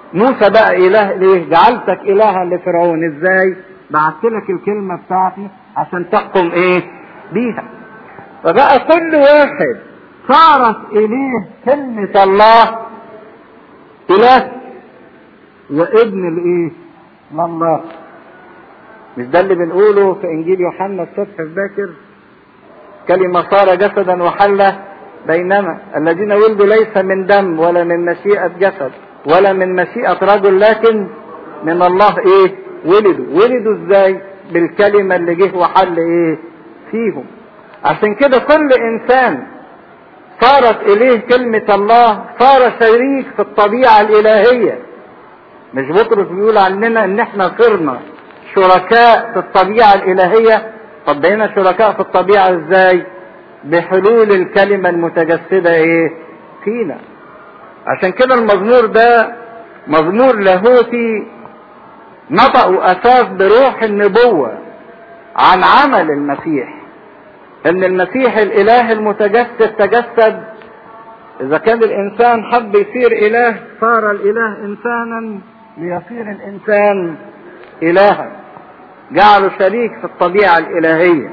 موسى بقى اله ليه جعلتك الها لفرعون ازاي بعت لك الكلمة بتاعتي عشان تحكم ايه بيها فبقى كل واحد صارت اليه كلمة الله اله وابن الايه لله مش ده اللي بنقوله في انجيل يوحنا الصبح الباكر كلمة صار جسدا وحل بيننا الذين ولدوا ليس من دم ولا من مشيئة جسد ولا من مشيئة رجل لكن من الله ايه ولدوا ولدوا ازاي بالكلمة اللي جه وحل ايه فيهم عشان كده كل انسان صارت اليه كلمة الله صار شريك في الطبيعة الالهية مش بطرس بيقول عننا ان احنا صرنا شركاء في الطبيعة الالهية طب بقينا شركاء في الطبيعة ازاي بحلول الكلمة المتجسدة ايه فينا عشان كده المزمور ده مزمور لاهوتي نطقوا اساس بروح النبوة عن عمل المسيح ان المسيح الاله المتجسد تجسد اذا كان الانسان حب يصير اله صار الاله انسانا ليصير الانسان الها جعله شريك في الطبيعة الالهية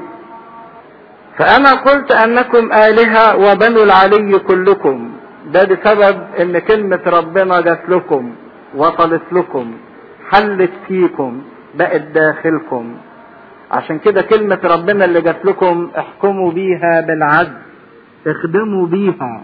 فانا قلت انكم الهة وبنو العلي كلكم ده بسبب ان كلمة ربنا جات لكم وصلت لكم حلت فيكم بقت داخلكم عشان كده كلمة ربنا اللي جات لكم احكموا بيها بالعدل اخدموا بيها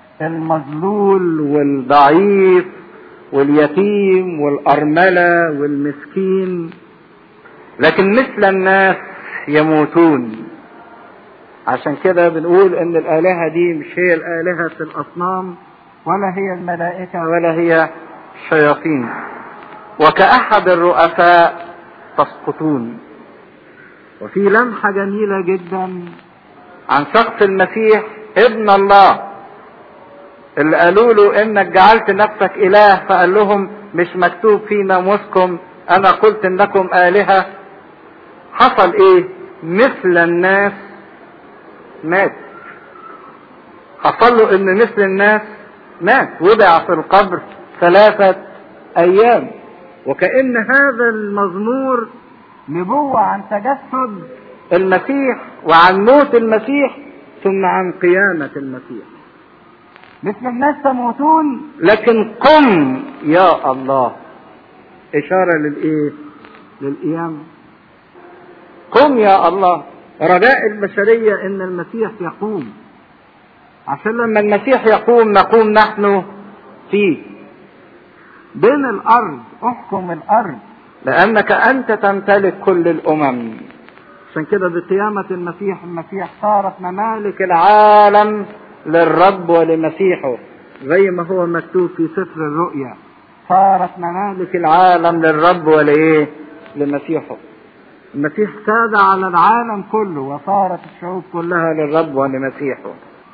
المظلول والضعيف واليتيم والأرملة والمسكين لكن مثل الناس يموتون عشان كده بنقول ان الآلهة دي مش هي الآلهة الأصنام ولا هي الملائكة ولا هي الشياطين وكأحد الرؤساء تسقطون وفي لمحة جميلة جدا عن شخص المسيح ابن الله اللي قالوا له انك جعلت نفسك اله فقال لهم مش مكتوب في ناموسكم انا قلت انكم الهة حصل ايه مثل الناس مات حصل له ان مثل الناس مات وضع في القبر ثلاثة ايام وكأن هذا المزمور نبوة عن تجسد المسيح وعن موت المسيح ثم عن قيامة المسيح مثل الناس تموتون لكن قم يا الله إشارة للإيه؟ للقيامة قم يا الله رجاء البشرية إن المسيح يقوم عشان لما المسيح يقوم نقوم نحن فيه بين الأرض احكم الأرض لأنك أنت تمتلك كل الأمم عشان كده بقيامة المسيح المسيح صارت ممالك العالم للرب ولمسيحه زي ما هو مكتوب في سفر الرؤيا صارت ممالك العالم للرب ولإيه لمسيحه المسيح ساد على العالم كله وصارت الشعوب كلها للرب ولمسيحه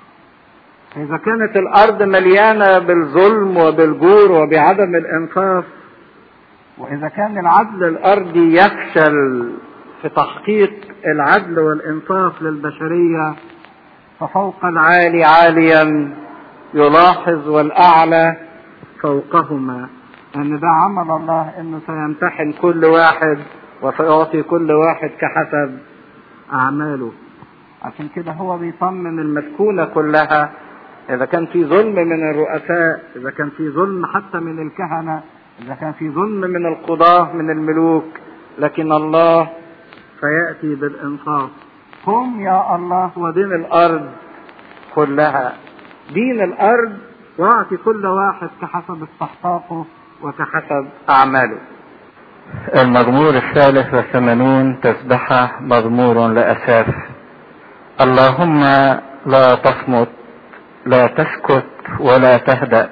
إذا كانت الأرض مليانة بالظلم وبالجور وبعدم الإنصاف وإذا كان العدل الأرضي يفشل في تحقيق العدل والإنصاف للبشرية ففوق العالي عاليا يلاحظ والأعلى فوقهما أن ده عمل الله أنه سيمتحن كل واحد وسيعطي كل واحد كحسب أعماله عشان كده هو بيطمن المسكونة كلها إذا كان في ظلم من الرؤساء إذا كان في ظلم حتى من الكهنة إذا كان في ظلم من القضاة من الملوك لكن الله سيأتي بالإنصاف قم يا الله ودين الأرض كلها دين الأرض واعطي كل واحد كحسب استحقاقه وكحسب أعماله المزمور الثالث والثمانون تسبحة مزمور لأساف اللهم لا تصمت لا تسكت ولا تهدأ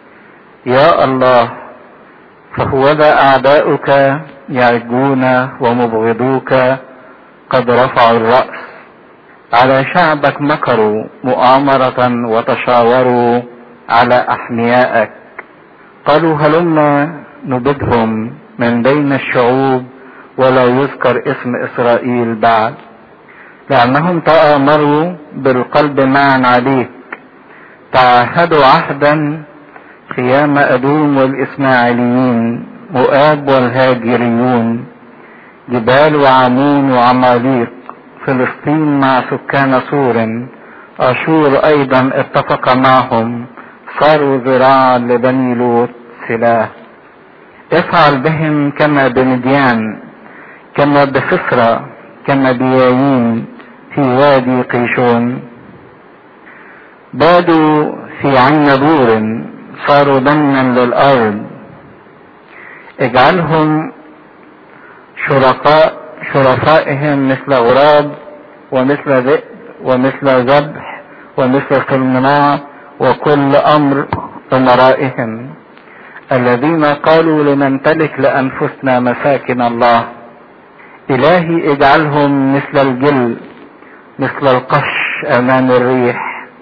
يا الله فهوذا أعداؤك يعجون ومبغضوك قد رفعوا الرأس على شعبك مكروا مؤامرة وتشاوروا على أحميائك قالوا هلما نبدهم من بين الشعوب ولا يذكر اسم إسرائيل بعد لأنهم تآمروا بالقلب معا عليك تعاهدوا عهدا خيام أدوم والإسماعيليين مؤاب والهاجريون جبال وعمون وعماليق فلسطين مع سكان سور أشور أيضا اتفق معهم صاروا ذراعا لبني لوط سلاح افعل بهم كما بمديان كما بسفرة كما بيايين في وادي قيشون بادوا في عين دور صاروا دما للأرض اجعلهم شركاء شرفائهم مثل غراب ومثل ذئب ومثل ذبح ومثل قلمناع وكل امر امرائهم الذين قالوا لنمتلك لانفسنا مساكن الله الهي اجعلهم مثل الجل مثل القش امام الريح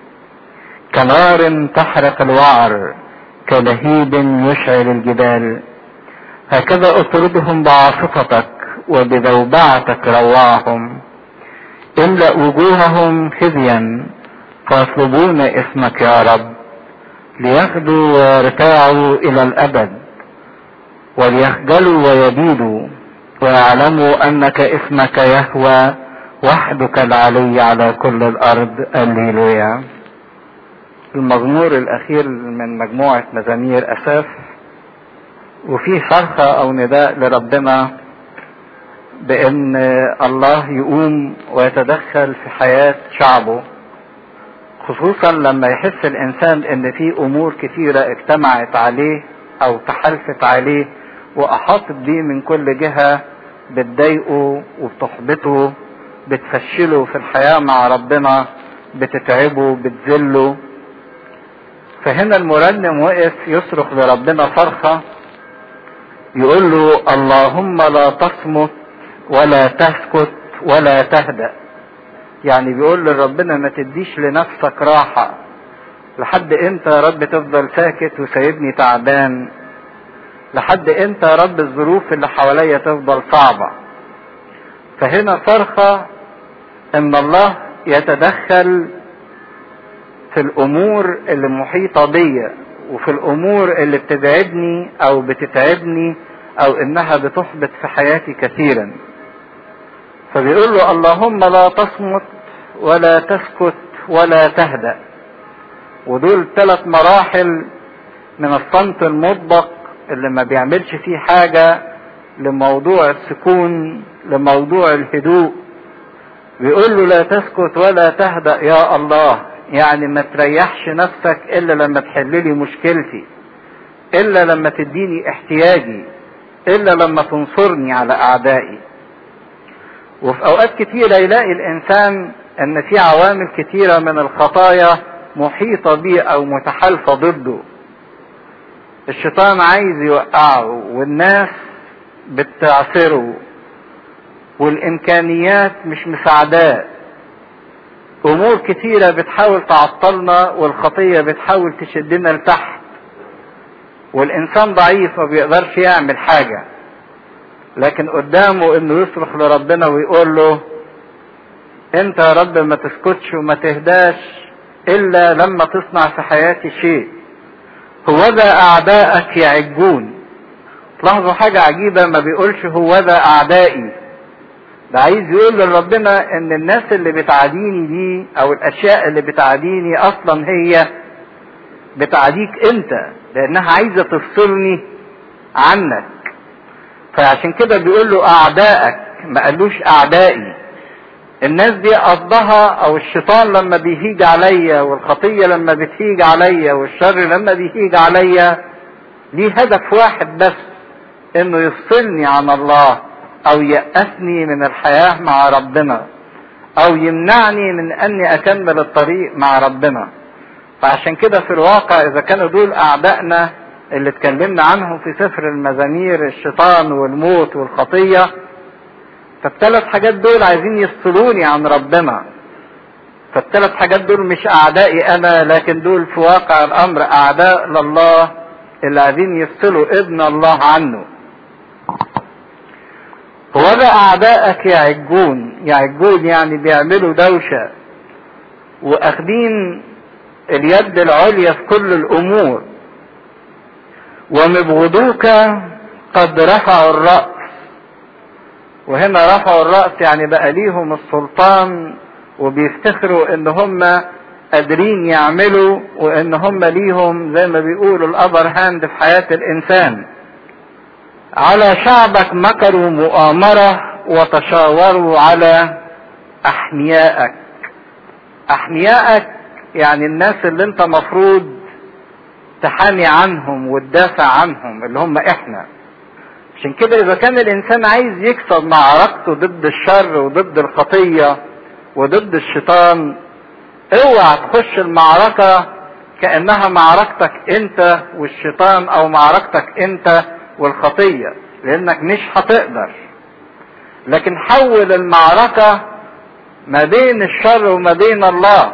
كنار تحرق الوعر كلهيب يشعل الجبال هكذا اطردهم بعاصفتك وبذوبعتك رواهم املأ وجوههم خزيا فيطلبون اسمك يا رب ليخدوا ويرتاعوا الى الابد وليخجلوا ويبيدوا ويعلموا انك اسمك يهوى وحدك العلي على كل الارض الليلويا المزمور الاخير من مجموعة مزامير اساف وفيه صرخة او نداء لربنا بان الله يقوم ويتدخل في حياة شعبه خصوصا لما يحس الانسان ان في امور كثيرة اجتمعت عليه او تحالفت عليه واحاطت بيه من كل جهة بتضايقه وبتحبطه بتفشله في الحياة مع ربنا بتتعبه بتذله فهنا المرنم وقف يصرخ لربنا صرخة يقول له اللهم لا تصمت ولا تسكت ولا تهدأ يعني بيقول لربنا ما تديش لنفسك راحة لحد امتى يا رب تفضل ساكت وسايبني تعبان لحد امتى يا رب الظروف اللي حواليا تفضل صعبة فهنا صرخة ان الله يتدخل في الامور اللي محيطة بيا وفي الامور اللي بتتعبني او بتتعبني او انها بتحبط في حياتي كثيرا فبيقول له اللهم لا تصمت ولا تسكت ولا تهدأ ودول ثلاث مراحل من الصمت المطبق اللي ما بيعملش فيه حاجة لموضوع السكون لموضوع الهدوء بيقول له لا تسكت ولا تهدأ يا الله يعني ما تريحش نفسك الا لما تحللي مشكلتي الا لما تديني احتياجي الا لما تنصرني على اعدائي وفي اوقات كتيرة يلاقي الانسان ان في عوامل كتيرة من الخطايا محيطة بيه او متحالفة ضده الشيطان عايز يوقعه والناس بتعثره والامكانيات مش مساعداه امور كتيرة بتحاول تعطلنا والخطية بتحاول تشدنا لتحت والانسان ضعيف ما بيقدرش يعمل حاجة لكن قدامه انه يصرخ لربنا ويقول له انت يا رب ما تسكتش وما تهداش الا لما تصنع في حياتي شيء هوذا اعداءك يعجون تلاحظوا حاجة عجيبة ما بيقولش هوذا اعدائي ده عايز يقول لربنا ان الناس اللي بتعاديني دي او الاشياء اللي بتعاديني اصلا هي بتعاديك انت لانها عايزة تفصلني عنك فعشان كده بيقول له اعدائك ما قالوش اعدائي الناس دي قصدها او الشيطان لما بيهيج عليا والخطية لما بتهيج عليا والشر لما بيهيج عليا ليه هدف واحد بس انه يفصلني عن الله او يأسني من الحياة مع ربنا او يمنعني من اني اكمل الطريق مع ربنا فعشان كده في الواقع اذا كانوا دول اعدائنا اللي اتكلمنا عنهم في سفر المزامير الشيطان والموت والخطية فالثلاث حاجات دول عايزين يفصلوني عن ربنا فالثلاث حاجات دول مش اعدائي انا لكن دول في واقع الامر اعداء لله اللي عايزين يفصلوا ابن الله عنه ولا اعدائك يعجون يعجون يعني بيعملوا دوشة واخدين اليد العليا في كل الامور ومبغضوك قد رفعوا الرأس وهنا رفعوا الرأس يعني بقى ليهم السلطان وبيفتخروا ان هم قادرين يعملوا وان هم ليهم زي ما بيقولوا الابر هاند في حياة الانسان على شعبك مكروا مؤامرة وتشاوروا على احميائك احميائك يعني الناس اللي انت مفروض تحامي عنهم وتدافع عنهم اللي هم احنا عشان كده اذا كان الانسان عايز يكسب معركته ضد الشر وضد الخطية وضد الشيطان اوعى تخش المعركة كأنها معركتك انت والشيطان او معركتك انت والخطية لانك مش هتقدر لكن حول المعركة ما بين الشر وما بين الله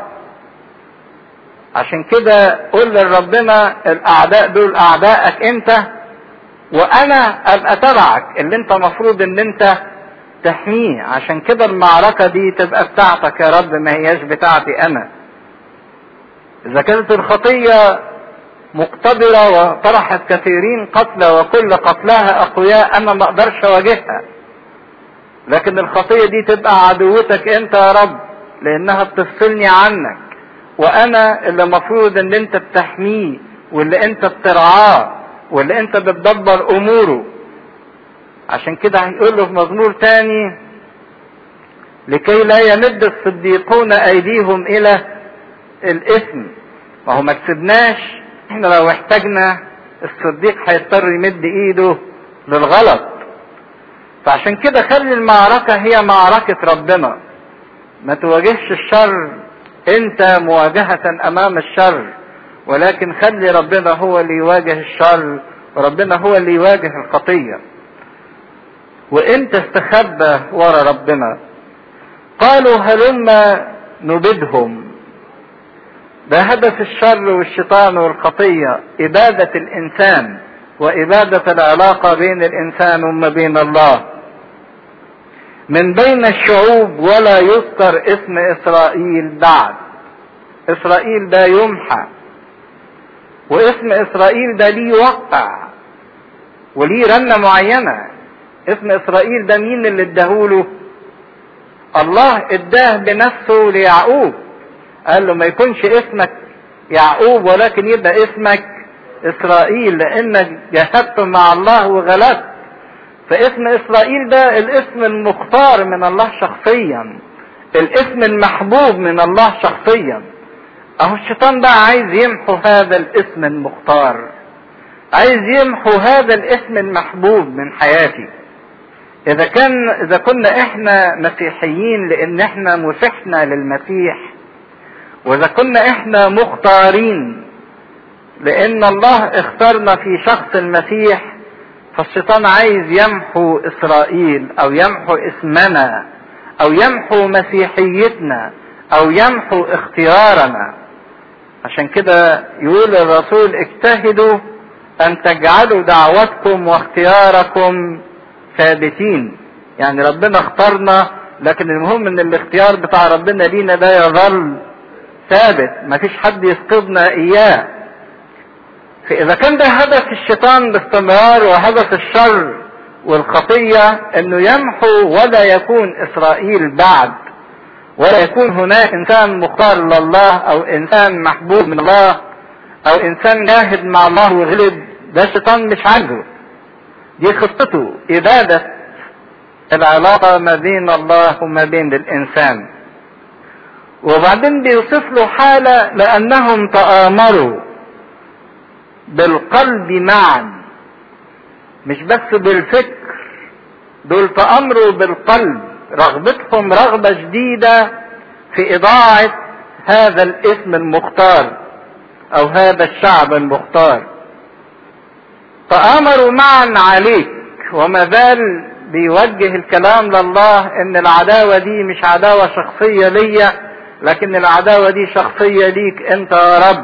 عشان كده قول لربنا الاعداء دول اعدائك انت وانا ابقى تبعك اللي انت مفروض ان انت تحميه عشان كده المعركة دي تبقى بتاعتك يا رب ما هياش بتاعتي انا اذا كانت الخطية مقتدرة وطرحت كثيرين قتلى وكل قتلاها اقوياء انا ما اقدرش اواجهها لكن الخطية دي تبقى عدوتك انت يا رب لانها بتفصلني عنك وانا اللي مفروض ان انت بتحميه واللي انت بترعاه واللي انت بتدبر اموره عشان كده هيقول له في مزمور تاني لكي لا يمد الصديقون ايديهم الى الاثم ما هو ما كسبناش احنا لو احتاجنا الصديق هيضطر يمد ايده للغلط فعشان كده خلي المعركة هي معركة ربنا ما تواجهش الشر انت مواجهة امام الشر ولكن خلي ربنا هو اللي يواجه الشر وربنا هو اللي يواجه الخطية وانت استخبى ورا ربنا قالوا هلما نبدهم ده هدف الشر والشيطان والخطية إبادة الإنسان وإبادة العلاقة بين الإنسان وما بين الله من بين الشعوب ولا يذكر اسم إسرائيل بعد إسرائيل ده يمحى واسم إسرائيل ده ليه وقع وليه رنة معينة اسم إسرائيل ده مين اللي اداهوله الله اداه بنفسه ليعقوب قال له ما يكونش اسمك يعقوب ولكن يبقى اسمك اسرائيل لانك جاهدت مع الله وغلبت فاسم اسرائيل ده الاسم المختار من الله شخصيا الاسم المحبوب من الله شخصيا اهو الشيطان بقى عايز يمحو هذا الاسم المختار عايز يمحو هذا الاسم المحبوب من حياتي اذا كان اذا كنا احنا مسيحيين لان احنا مسحنا للمسيح واذا كنا احنا مختارين لان الله اختارنا في شخص المسيح فالشيطان عايز يمحو اسرائيل او يمحو اسمنا او يمحو مسيحيتنا او يمحو اختيارنا عشان كده يقول الرسول اجتهدوا ان تجعلوا دعوتكم واختياركم ثابتين يعني ربنا اختارنا لكن المهم ان الاختيار بتاع ربنا لينا ده يظل ثابت مفيش حد يفقدنا اياه فاذا كان ده هدف الشيطان باستمرار وهدف الشر والخطية انه يمحو ولا يكون اسرائيل بعد ولا يكون هناك انسان مختار لله او انسان محبوب من الله او انسان جاهد مع الله وغلب ده الشيطان مش عاجبه دي خطته ابادة العلاقة ما بين الله وما بين الانسان وبعدين بيوصف له حالة لأنهم تآمروا بالقلب معا مش بس بالفكر دول تأمروا بالقلب رغبتهم رغبة شديدة في إضاعة هذا الاسم المختار أو هذا الشعب المختار تآمروا معا عليك وما زال بيوجه الكلام لله ان العداوة دي مش عداوة شخصية ليا لكن العداوة دي شخصية ليك انت يا رب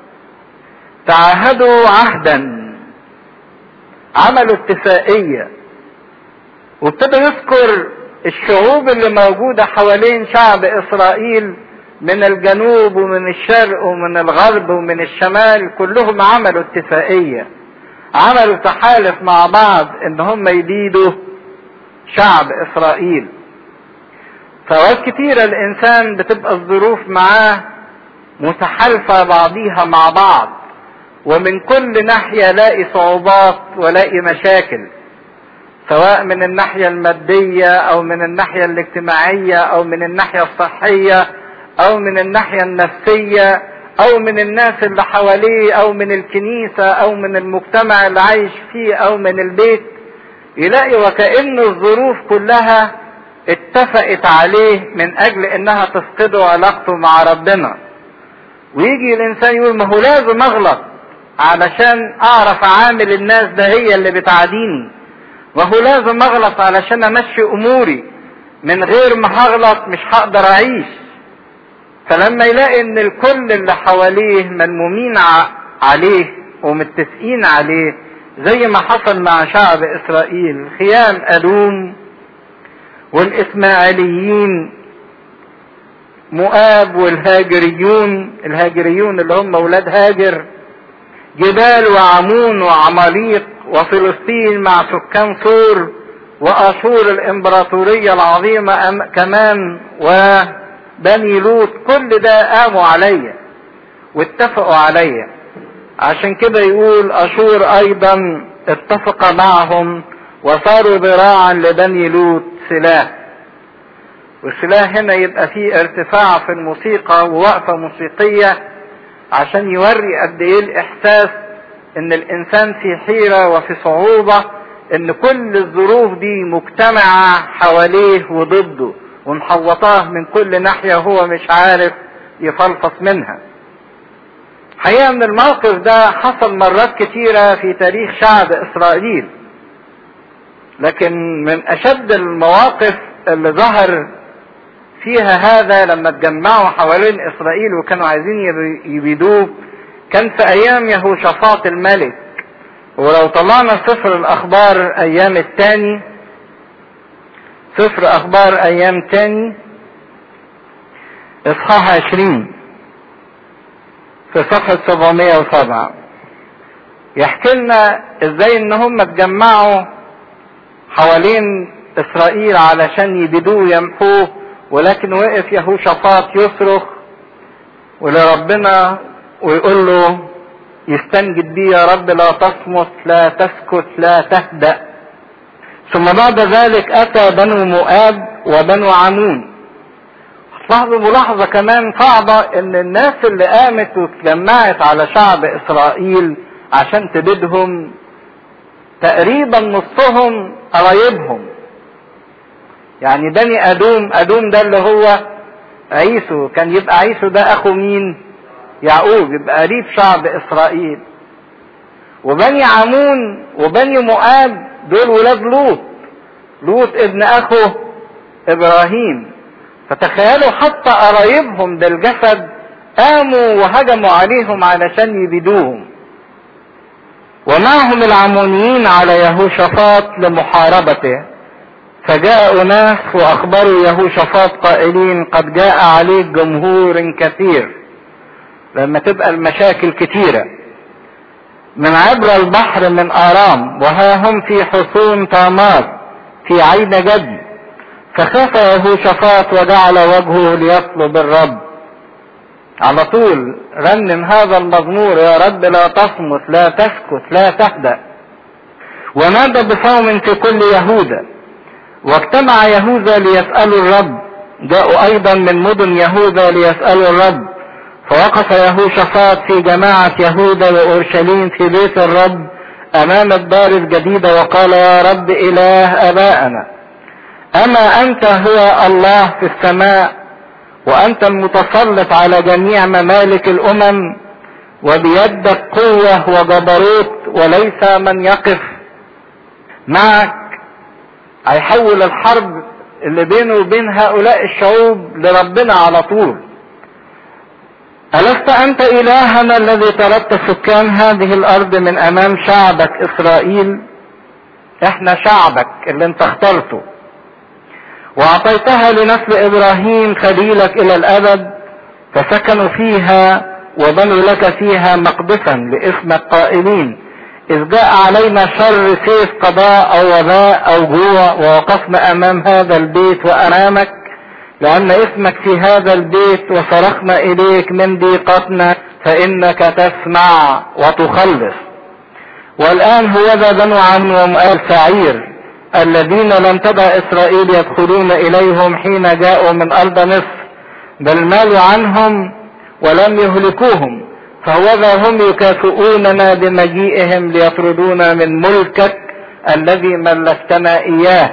تعاهدوا عهدا عملوا اتفاقية وابتدى يذكر الشعوب اللي موجودة حوالين شعب اسرائيل من الجنوب ومن الشرق ومن الغرب ومن الشمال كلهم عملوا اتفاقية عملوا تحالف مع بعض ان هم يبيدوا شعب اسرائيل فوقت كتيرة الانسان بتبقى الظروف معاه متحالفة بعضيها مع بعض ومن كل ناحية لاقي صعوبات ولاقي مشاكل سواء من الناحية المادية او من الناحية الاجتماعية او من الناحية الصحية او من الناحية النفسية او من الناس اللي حواليه او من الكنيسة او من المجتمع اللي عايش فيه او من البيت يلاقي وكأن الظروف كلها اتفقت عليه من اجل انها تفقده علاقته مع ربنا ويجي الانسان يقول ما هو لازم اغلط علشان اعرف اعامل الناس ده هي اللي بتعاديني وهو لازم اغلط علشان امشي اموري من غير ما هغلط مش هقدر اعيش فلما يلاقي ان الكل اللي حواليه ملمومين عليه ومتفقين عليه زي ما حصل مع شعب اسرائيل خيام ادوم والاسماعيليين مؤاب والهاجريون الهاجريون اللي هم اولاد هاجر جبال وعمون وعماليق وفلسطين مع سكان سور واشور الامبراطورية العظيمة كمان وبني لوط كل ده قاموا عليا واتفقوا عليا عشان كده يقول اشور ايضا اتفق معهم وصاروا ذراعا لبني لوط سلاح والسلاح هنا يبقى فيه ارتفاع في الموسيقى ووقفة موسيقية عشان يوري قد ايه الاحساس ان الانسان في حيرة وفي صعوبة ان كل الظروف دي مجتمعة حواليه وضده ومحوطاه من كل ناحية وهو مش عارف يفلفص منها حقيقة ان الموقف ده حصل مرات كتيرة في تاريخ شعب اسرائيل لكن من اشد المواقف اللي ظهر فيها هذا لما اتجمعوا حوالين اسرائيل وكانوا عايزين يبيدوه كان في ايام يهوشافاط الملك ولو طلعنا سفر الاخبار ايام التاني سفر اخبار ايام تاني اصحاح عشرين في صفحة 707 يحكي لنا ازاي ان هم اتجمعوا حوالين اسرائيل علشان يبيدوه يمحوه ولكن وقف يهوشافاط يصرخ ولربنا ويقول له يستنجد بيه يا رب لا تصمت لا تسكت لا تهدأ ثم بعد ذلك اتى بنو مؤاب وبنو عمون لاحظوا ملاحظة كمان صعبة ان الناس اللي قامت واتجمعت على شعب اسرائيل عشان تبيدهم تقريبا نصهم قرايبهم يعني بني ادوم ادوم ده اللي هو عيسو كان يبقى عيسو ده اخو مين يعقوب يبقى قريب شعب اسرائيل وبني عمون وبني مؤاب دول ولاد لوط لوط ابن اخو ابراهيم فتخيلوا حتى قرايبهم بالجسد قاموا وهجموا عليهم علشان يبيدوهم ومعهم العمونيين على يهوشافاط لمحاربته فجاء أناس وأخبروا يهوشافاط قائلين قد جاء عليك جمهور كثير لما تبقى المشاكل كتيرة من عبر البحر من آرام وها هم في حصون تامار في عين جد فخاف يهوشافاط وجعل وجهه ليطلب الرب على طول رنم هذا المزمور يا رب لا تصمت لا تسكت لا تهدأ ونادى بصوم في كل يهوذا واجتمع يهوذا ليسألوا الرب جاءوا ايضا من مدن يهوذا ليسألوا الرب فوقف يهوشافاط في جماعة يهوذا وأورشليم في بيت الرب أمام الدار الجديدة وقال يا رب إله أبائنا أما أنت هو الله في السماء وأنت المتسلط على جميع ممالك الأمم وبيدك قوة وجبروت وليس من يقف معك هيحول الحرب اللي بينه وبين هؤلاء الشعوب لربنا على طول ألست أنت إلهنا الذي طردت سكان هذه الأرض من أمام شعبك إسرائيل إحنا شعبك اللي أنت اخترته وأعطيتها لنسل إبراهيم خليلك إلى الأبد فسكنوا فيها وبنوا لك فيها مقدسا لاسمك قائلين إذ جاء علينا شر سيف قضاء أو وباء أو جوع ووقفنا أمام هذا البيت وأمامك لأن اسمك في هذا البيت وصرخنا إليك من ضيقتنا فإنك تسمع وتخلص والآن هو ذا بنو عم ومؤال سعير الذين لم تدع إسرائيل يدخلون إليهم حين جاءوا من أرض مصر بل مالوا عنهم ولم يهلكوهم فهوذا هم يكافئوننا بمجيئهم ليطردونا من ملكك الذي ملكتنا إياه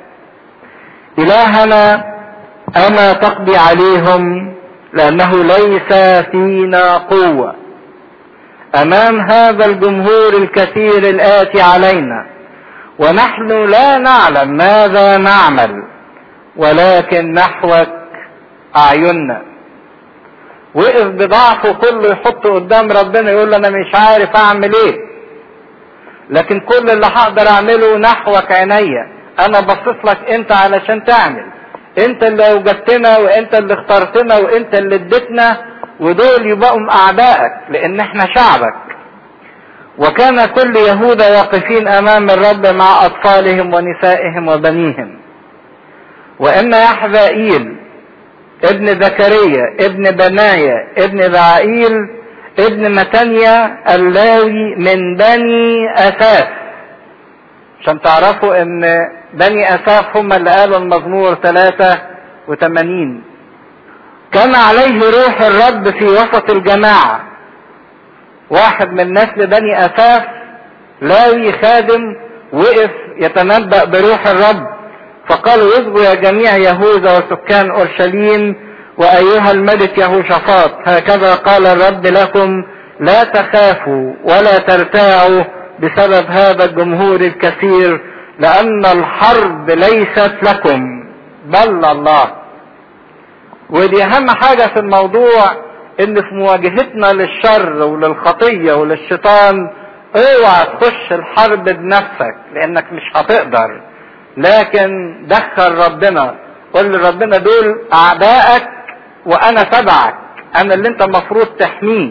إلهنا أما تقضي عليهم لأنه ليس فينا قوة أمام هذا الجمهور الكثير الآتي علينا ونحن لا نعلم ماذا نعمل ولكن نحوك أعيننا وقف بضعفه كله يحطه قدام ربنا يقول له انا مش عارف اعمل ايه لكن كل اللي هقدر اعمله نحوك عينيا انا بصيت لك انت علشان تعمل انت اللي اوجدتنا وانت اللي اخترتنا وانت اللي اديتنا ودول يبقوا اعدائك لان احنا شعبك وكان كل يهوذا واقفين امام الرب مع اطفالهم ونسائهم وبنيهم وان يحذائيل ابن زكريا ابن بنايا ابن بعائيل ابن متانيا اللاوي من بني اساف عشان تعرفوا ان بني اساف هم اللي قالوا المزمور 83 كان عليه روح الرب في وسط الجماعة واحد من نسل بني اساف لاوي خادم وقف يتنبأ بروح الرب فقالوا اصغوا يا جميع يهوذا وسكان اورشليم وايها الملك يهوشافاط هكذا قال الرب لكم لا تخافوا ولا ترتاعوا بسبب هذا الجمهور الكثير لان الحرب ليست لكم بل الله ودي اهم حاجة في الموضوع ان في مواجهتنا للشر وللخطية وللشيطان اوعى تخش الحرب بنفسك لانك مش هتقدر لكن دخل ربنا قل لربنا دول اعدائك وانا تبعك انا اللي انت المفروض تحميه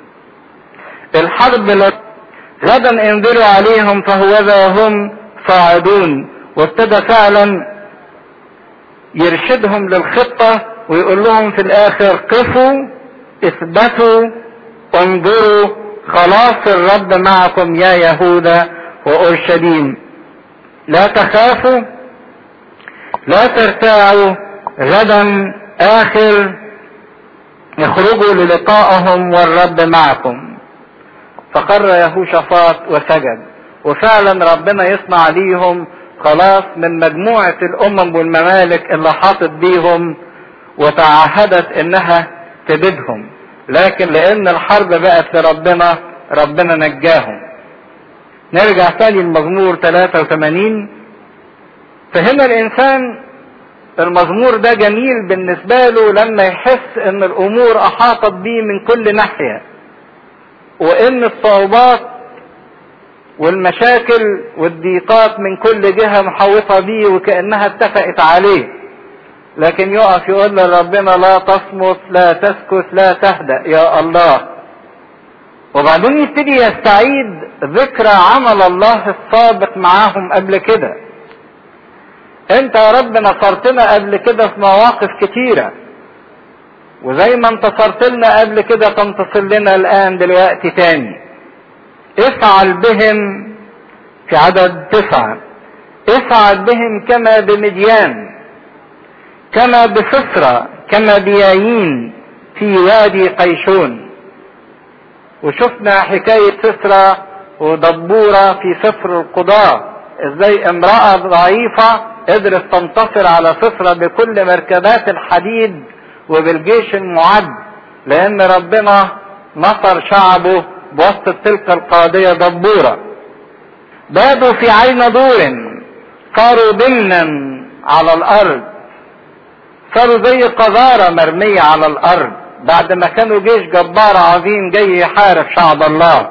الحرب لك غدا انذروا عليهم فهوذا هم صاعدون وابتدى فعلا يرشدهم للخطة ويقول لهم في الاخر قفوا اثبتوا انظروا خلاص الرب معكم يا يهوذا واورشليم لا تخافوا لا ترتاعوا غدا اخر يخرجوا للقائهم والرب معكم فقر يهوشافاط وسجد وفعلا ربنا يصنع ليهم خلاص من مجموعة الامم والممالك اللي حاطط بيهم وتعهدت انها تبيدهم لكن لان الحرب بقت لربنا ربنا نجاهم نرجع تاني المزمور 83 فهنا الانسان المزمور ده جميل بالنسبة له لما يحس ان الامور احاطت بيه من كل ناحية وان الصعوبات والمشاكل والضيقات من كل جهة محوطة بيه وكأنها اتفقت عليه لكن يقف يقول لربنا لا تصمت لا تسكت لا تهدأ يا الله وبعدين يبتدي يستعيد ذكرى عمل الله السابق معاهم قبل كده انت يا رب نصرتنا قبل كده في مواقف كتيرة وزي ما انتصرت لنا قبل كده تنتصر لنا الان دلوقتي تاني افعل بهم في عدد تسعة افعل بهم كما بمديان كما بسفرة كما بيايين في وادي قيشون وشفنا حكاية سسرة ودبورة في سفر القضاء ازاي امرأة ضعيفة قدرت تنتصر على سسرة بكل مركبات الحديد وبالجيش المعد لان ربنا نصر شعبه بوسط تلك القاضية دبورة بادوا في عين دور صاروا ضمنا على الارض صاروا زي قذارة مرمية على الارض بعد ما كانوا جيش جبار عظيم جاي يحارب شعب الله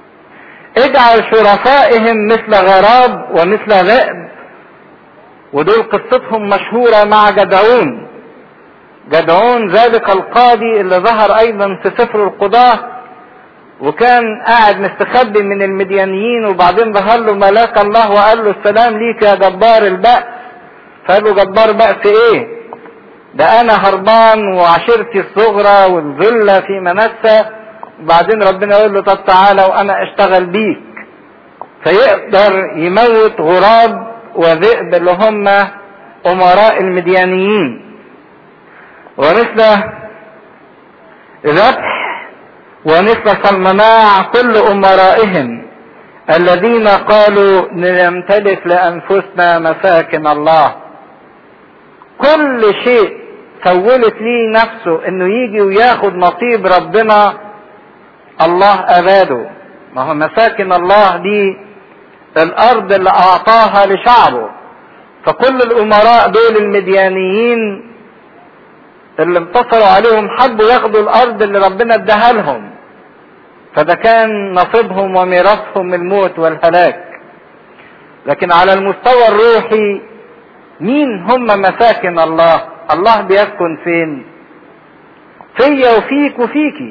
اجعل شرفائهم مثل غراب ومثل ذئب ودول قصتهم مشهورة مع جدعون جدعون ذلك القاضي اللي ظهر ايضا في سفر القضاة وكان قاعد مستخبي من المديانيين وبعدين ظهر له ملاك الله وقال له السلام ليك يا جبار البأس فقال له جبار بأس ايه ده انا هربان وعشيرتي الصغرى والذلة في منسى وبعدين ربنا يقول له طب تعالى وانا اشتغل بيك فيقدر يموت غراب وذئب اللي هم امراء المديانيين ومثل ذبح ومثل صلمناع كل امرائهم الذين قالوا نمتلك لانفسنا مساكن الله كل شيء سولت ليه نفسه انه يجي وياخد نصيب ربنا الله اباده ما هو مساكن الله دي الارض اللي اعطاها لشعبه فكل الامراء دول المديانيين اللي انتصروا عليهم حبوا ياخدوا الارض اللي ربنا اداها لهم فده كان نصيبهم وميراثهم الموت والهلاك لكن على المستوى الروحي مين هم مساكن الله الله بيسكن فين فيا وفيك وفيكي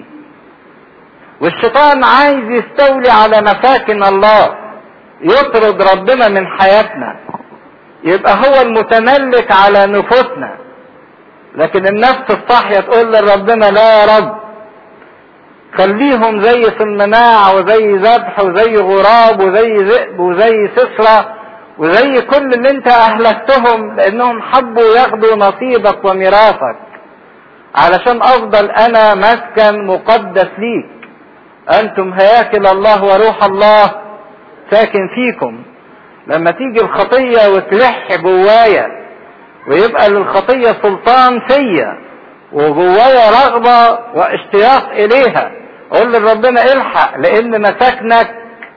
والشيطان عايز يستولي على مساكن الله يطرد ربنا من حياتنا يبقى هو المتملك على نفوسنا لكن النفس الصاحية تقول لربنا لا يا رب خليهم زي صنمناع وزي ذبح وزي غراب وزي ذئب وزي سسرة وزي كل اللي انت اهلكتهم لانهم حبوا ياخدوا نصيبك وميراثك علشان افضل انا مسكن مقدس ليك انتم هياكل الله وروح الله ساكن فيكم لما تيجي الخطية وتلح جوايا ويبقى للخطية سلطان فيا وجوايا رغبة واشتياق اليها اقول لربنا الحق لان مساكنك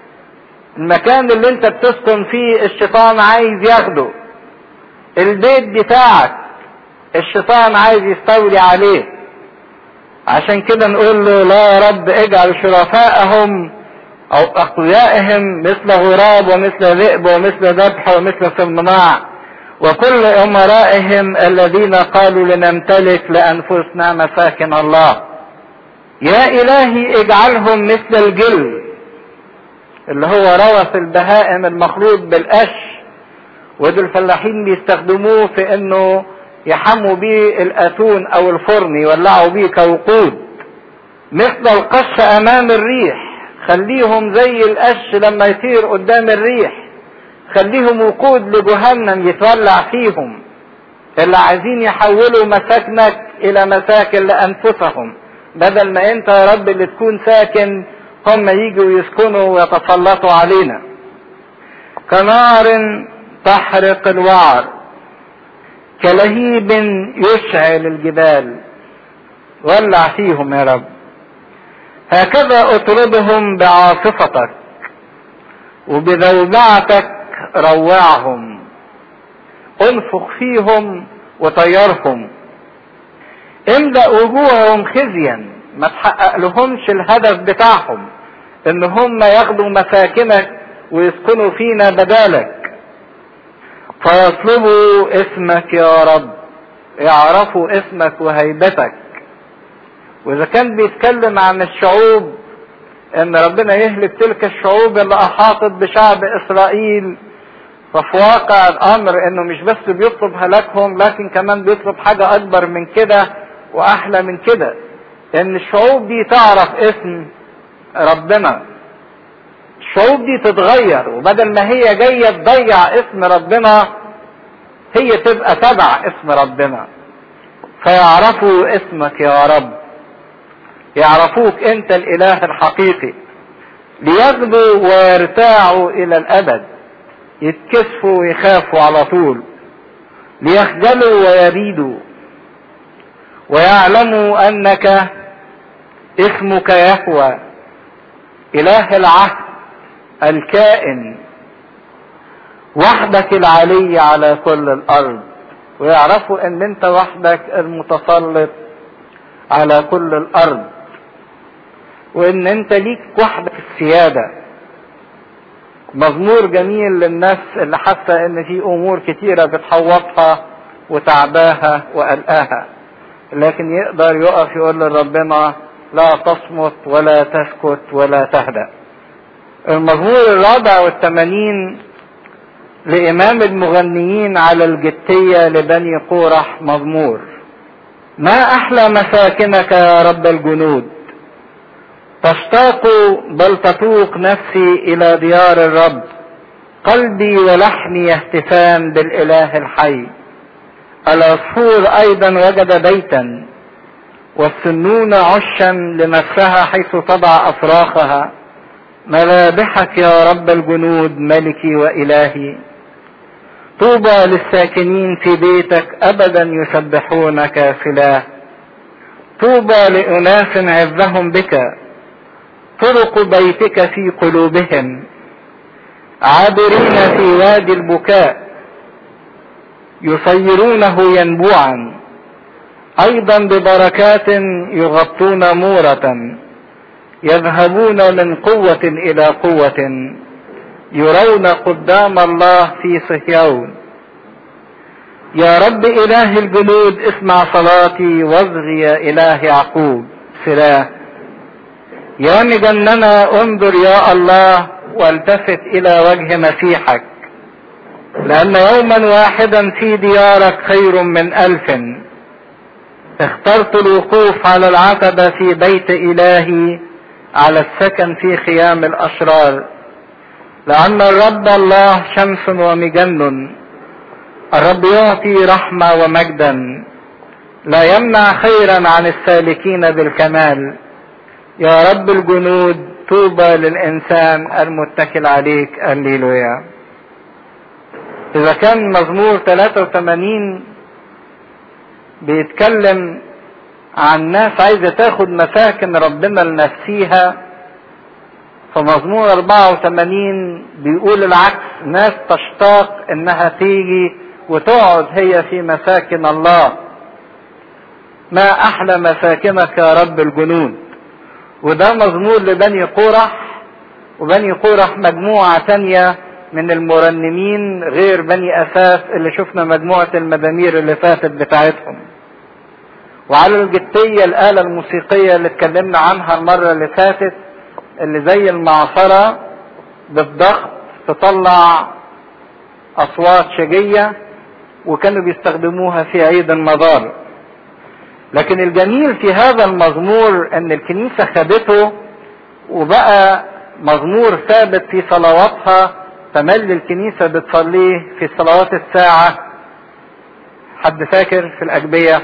المكان اللي انت بتسكن فيه الشيطان عايز ياخده البيت بتاعك الشيطان عايز يستولي عليه عشان كده نقول له لا يا رب اجعل شرفائهم او اقويائهم مثل غراب ومثل ذئب ومثل ذبح ومثل صمناع وكل امرائهم الذين قالوا لنمتلك لانفسنا مساكن الله يا الهي اجعلهم مثل الجلد اللي هو روث البهائم المخلوط بالقش ودول الفلاحين بيستخدموه في انه يحموا بيه الاتون او الفرن يولعوا بيه كوقود مثل القش امام الريح خليهم زي القش لما يطير قدام الريح خليهم وقود لجهنم يتولع فيهم اللي عايزين يحولوا مساكنك الى مساكن لانفسهم بدل ما انت يا رب اللي تكون ساكن هم يجوا يسكنوا ويتسلطوا علينا كنار تحرق الوعر كلهيب يشعل الجبال ولع فيهم يا رب هكذا اطردهم بعاصفتك وبذوبعتك روعهم انفخ فيهم وطيرهم املأ وجوههم خزيا ما تحقق لهمش الهدف بتاعهم ان هم ياخدوا مساكنك ويسكنوا فينا بدالك فيطلبوا اسمك يا رب يعرفوا اسمك وهيبتك واذا كان بيتكلم عن الشعوب ان ربنا يهلك تلك الشعوب اللي احاطت بشعب اسرائيل ففي واقع الامر انه مش بس بيطلب هلاكهم لكن كمان بيطلب حاجة اكبر من كده واحلى من كده ان الشعوب دي تعرف اسم ربنا الشعوب دي تتغير وبدل ما هي جاية تضيع اسم ربنا هي تبقى تبع اسم ربنا فيعرفوا اسمك يا رب يعرفوك انت الاله الحقيقي ليغدوا ويرتاعوا الى الابد يتكسفوا ويخافوا على طول ليخجلوا ويريدوا ويعلموا انك اسمك يهوى اله العهد الكائن وحدك العلي على كل الارض ويعرفوا ان انت وحدك المتسلط على كل الارض وان انت ليك وحدك السيادة مزمور جميل للناس اللي حاسة ان في امور كتيرة بتحوطها وتعباها وقلقاها لكن يقدر يقف يقول لربنا لا تصمت ولا تسكت ولا تهدأ المزمور الرابع والثمانين لإمام المغنيين على الجتية لبني قورح مزمور ما أحلى مساكنك يا رب الجنود تشتاق بل تتوق نفسي إلى ديار الرب قلبي ولحمي يهتفان بالإله الحي العصفور أيضا وجد بيتا والسنون عشا لنفسها حيث تضع أفراخها ملابحك يا رب الجنود ملكي وإلهي طوبى للساكنين في بيتك أبدا يسبحونك فلاه طوبى لأناس عزهم بك طرق بيتك في قلوبهم عابرين في وادي البكاء يصيرونه ينبوعا ايضا ببركات يغطون مورة يذهبون من قوة الى قوة يرون قدام الله في صهيون يا رب اله الجنود اسمع صلاتي واصغي يا اله يعقوب سلاه يا مجننا انظر يا الله والتفت الى وجه مسيحك لان يوما واحدا في ديارك خير من الف اخترت الوقوف على العتبة في بيت الهي على السكن في خيام الاشرار لان الرب الله شمس ومجن الرب يعطي رحمة ومجدا لا يمنع خيرا عن السالكين بالكمال يا رب الجنود طوبى للإنسان المتكل عليك الليلويا إذا كان مزمور 83 بيتكلم عن ناس عايزة تاخد مساكن ربنا لنفسيها فمزمور 84 بيقول العكس ناس تشتاق انها تيجي وتقعد هي في مساكن الله ما احلى مساكنك يا رب الجنود وده مزمور لبني قورح وبني قورح مجموعة تانية من المرنمين غير بني أساس اللي شفنا مجموعة المزامير اللي فاتت بتاعتهم وعلى الجتية الآلة الموسيقية اللي اتكلمنا عنها المرة اللي فاتت اللي زي المعصرة بالضغط تطلع أصوات شجية وكانوا بيستخدموها في عيد المظال لكن الجميل في هذا المزمور ان الكنيسة خدته وبقى مزمور ثابت في صلواتها تملي الكنيسة بتصليه في صلوات الساعة حد فاكر في الأجبية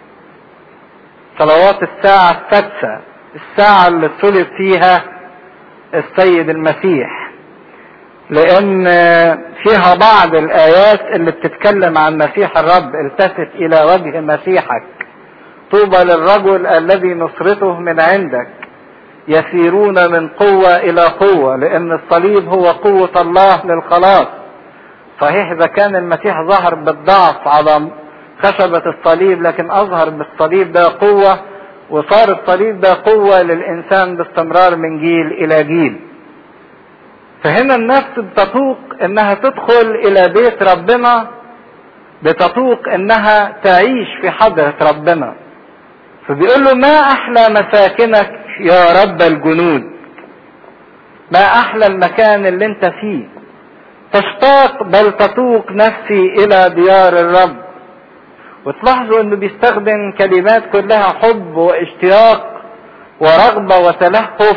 صلوات الساعة السادسة الساعة اللي اتصلب فيها السيد المسيح لأن فيها بعض الآيات اللي بتتكلم عن مسيح الرب التفت إلى وجه مسيحك طوبى للرجل الذي نصرته من عندك يسيرون من قوة إلى قوة لأن الصليب هو قوة الله للخلاص صحيح إذا كان المسيح ظهر بالضعف على خشبة الصليب لكن أظهر بالصليب ده قوة وصار الصليب ده قوة للإنسان باستمرار من جيل إلى جيل فهنا النفس بتطوق إنها تدخل إلى بيت ربنا بتطوق إنها تعيش في حضرة ربنا فبيقول له ما احلى مساكنك يا رب الجنود ما احلى المكان اللي انت فيه تشتاق بل تتوق نفسي الى ديار الرب وتلاحظوا انه بيستخدم كلمات كلها حب واشتياق ورغبة وتلهف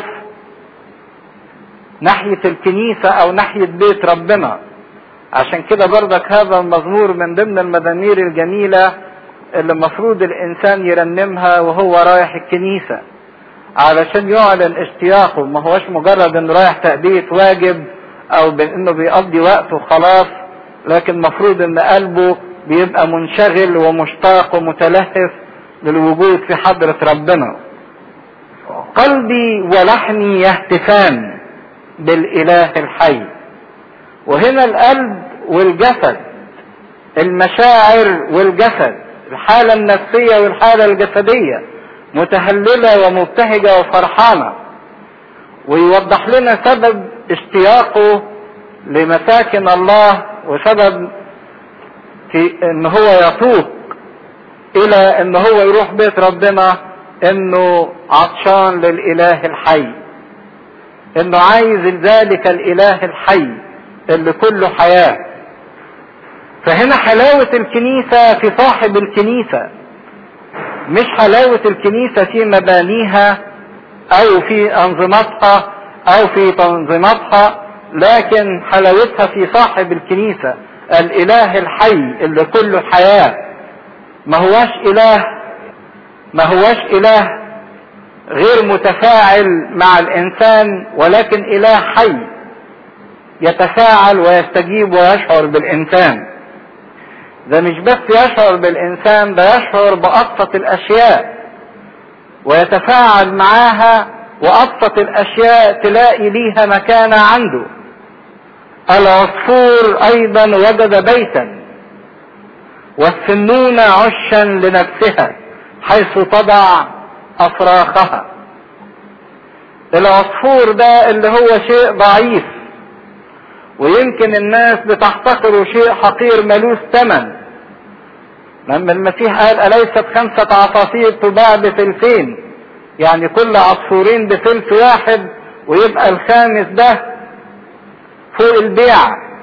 ناحية الكنيسة او ناحية بيت ربنا عشان كده برضك هذا المزمور من ضمن المزامير الجميلة اللي المفروض الانسان يرنمها وهو رايح الكنيسة علشان يعلن اشتياقه ما هوش مجرد انه رايح تأدية واجب او بانه بيقضي وقت وخلاص لكن المفروض ان قلبه بيبقى منشغل ومشتاق ومتلهف للوجود في حضرة ربنا قلبي ولحمي يهتفان بالاله الحي وهنا القلب والجسد المشاعر والجسد الحالة النفسية والحالة الجسدية متهللة ومبتهجة وفرحانة ويوضح لنا سبب اشتياقه لمساكن الله وسبب في ان هو يتوق الى ان هو يروح بيت ربنا انه عطشان للاله الحي انه عايز ذلك الاله الحي اللي كله حياه فهنا حلاوه الكنيسه في صاحب الكنيسه مش حلاوه الكنيسه في مبانيها او في انظمتها او في تنظيماتها لكن حلاوتها في صاحب الكنيسة الاله الحي اللي كله حياة ما هواش اله ما هواش اله غير متفاعل مع الانسان ولكن اله حي يتفاعل ويستجيب ويشعر بالانسان ده مش بس يشعر بالانسان ده يشعر بابسط الاشياء ويتفاعل معاها وابسط الاشياء تلاقي ليها مكانة عنده العصفور ايضا وجد بيتا والسنون عشا لنفسها حيث تضع افراخها العصفور ده اللي هو شيء ضعيف ويمكن الناس بتحتقره شيء حقير ملوش ثمن لما المسيح قال أليست خمسة عصافير تباع بفلسين يعني كل عصفورين بفلس واحد ويبقى الخامس ده فوق البيع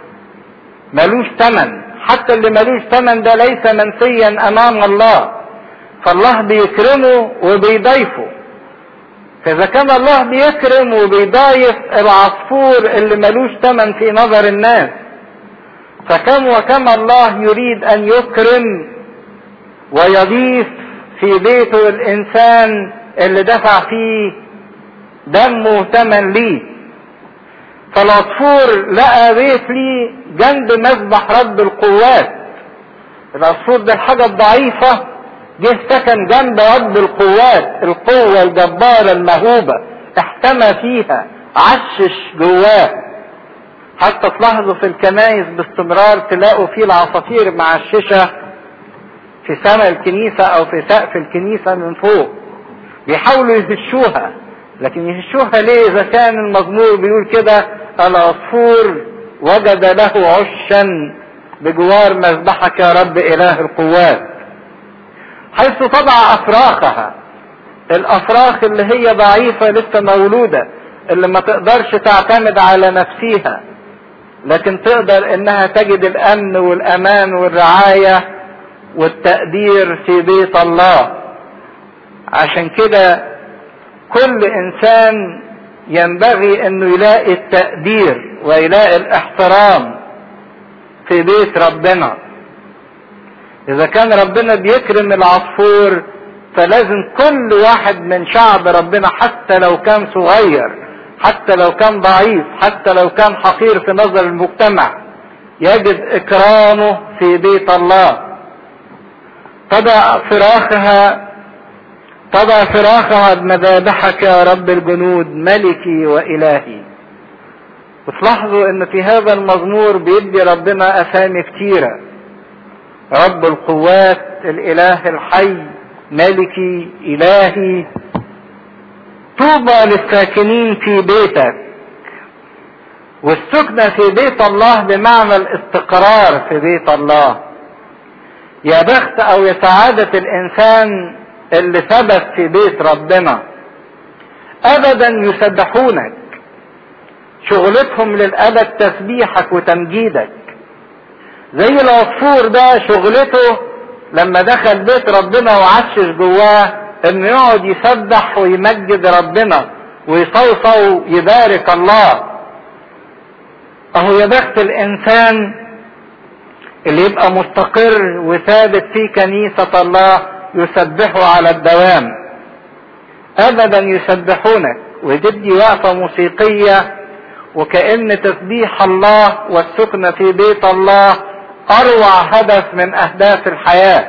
ملوش ثمن حتى اللي ملوش ثمن ده ليس منسيا امام الله فالله بيكرمه وبيضيفه فاذا كان الله بيكرم وبيضايف العصفور اللي ملوش ثمن في نظر الناس فكم وكم الله يريد ان يكرم ويضيف في بيته الانسان اللي دفع فيه دمه ثمن ليه فالعصفور لقى بيت ليه جنب مذبح رب القوات العصفور ده الحاجة الضعيفة جه سكن جنب رب القوات القوة الجبارة المهوبة احتمى فيها عشش جواه حتى تلاحظوا في الكنايس باستمرار تلاقوا فيه العصافير مع الشيشة في سماء الكنيسة او في سقف الكنيسة من فوق بيحاولوا يهشوها لكن يهشوها ليه اذا كان المزمور بيقول كده العصفور وجد له عشا بجوار مذبحك يا رب اله القوات حيث تضع افراخها الافراخ اللي هي ضعيفة لسه مولودة اللي ما تقدرش تعتمد على نفسها لكن تقدر انها تجد الامن والامان والرعاية والتقدير في بيت الله عشان كده كل انسان ينبغي انه يلاقي التقدير ويلاقي الاحترام في بيت ربنا اذا كان ربنا بيكرم العصفور فلازم كل واحد من شعب ربنا حتى لو كان صغير حتى لو كان ضعيف حتى لو كان حقير في نظر المجتمع يجد اكرامه في بيت الله تضع فراخها تضع فراخها بمذابحك يا رب الجنود ملكي والهي وتلاحظوا ان في هذا المزمور بيدي ربنا اسامي كتيرة رب القوات الاله الحي ملكي الهي طوبى للساكنين في بيتك والسكنة في بيت الله بمعنى الاستقرار في بيت الله يا بخت او يا سعادة الانسان اللي ثبت في بيت ربنا ابدا يسبحونك شغلتهم للابد تسبيحك وتمجيدك زي العصفور ده شغلته لما دخل بيت ربنا وعشش جواه انه يقعد يسبح ويمجد ربنا ويصوصو يبارك الله اهو يا بخت الانسان اللي يبقى مستقر وثابت في كنيسة الله يسبحوا على الدوام ابدا يسبحونك وتدي وقفة موسيقية وكأن تسبيح الله والسكنة في بيت الله اروع هدف من اهداف الحياة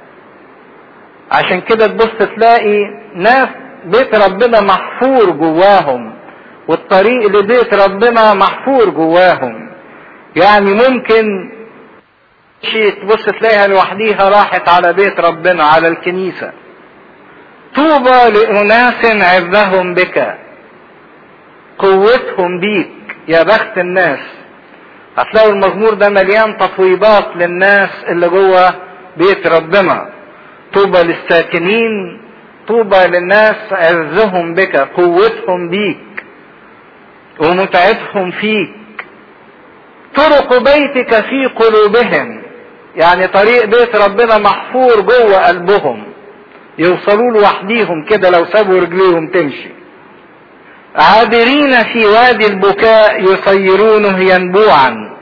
عشان كده تبص تلاقي ناس بيت ربنا محفور جواهم والطريق لبيت ربنا محفور جواهم يعني ممكن شيء تبص تلاقيها لوحديها راحت على بيت ربنا على الكنيسة طوبى لأناس عزهم بك قوتهم بيك يا بخت الناس هتلاقوا المزمور ده مليان تطويبات للناس اللي جوه بيت ربنا طوبى للساكنين طوبى للناس عزهم بك قوتهم بيك ومتعتهم فيك طرق بيتك في قلوبهم يعني طريق بيت ربنا محفور جوه قلبهم يوصلوا له وحديهم كده لو سابوا رجليهم تمشي عابرين في وادي البكاء يصيرونه ينبوعا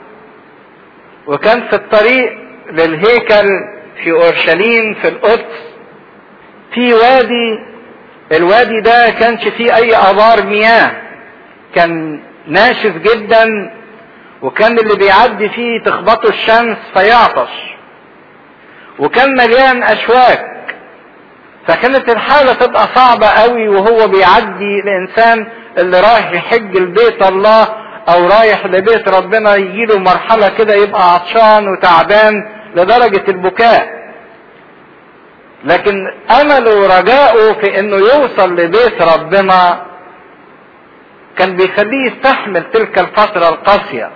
وكان في الطريق للهيكل في اورشليم في القدس في وادي الوادي ده كانش فيه اي ابار مياه كان ناشف جدا وكان اللي بيعدي فيه تخبطه الشمس فيعطش وكان مليان اشواك فكانت الحالة تبقى صعبة قوي وهو بيعدي الانسان اللي رايح يحج لبيت الله او رايح لبيت ربنا يجيله مرحلة كده يبقى عطشان وتعبان لدرجة البكاء لكن امله ورجاؤه في انه يوصل لبيت ربنا كان بيخليه يستحمل تلك الفترة القاسية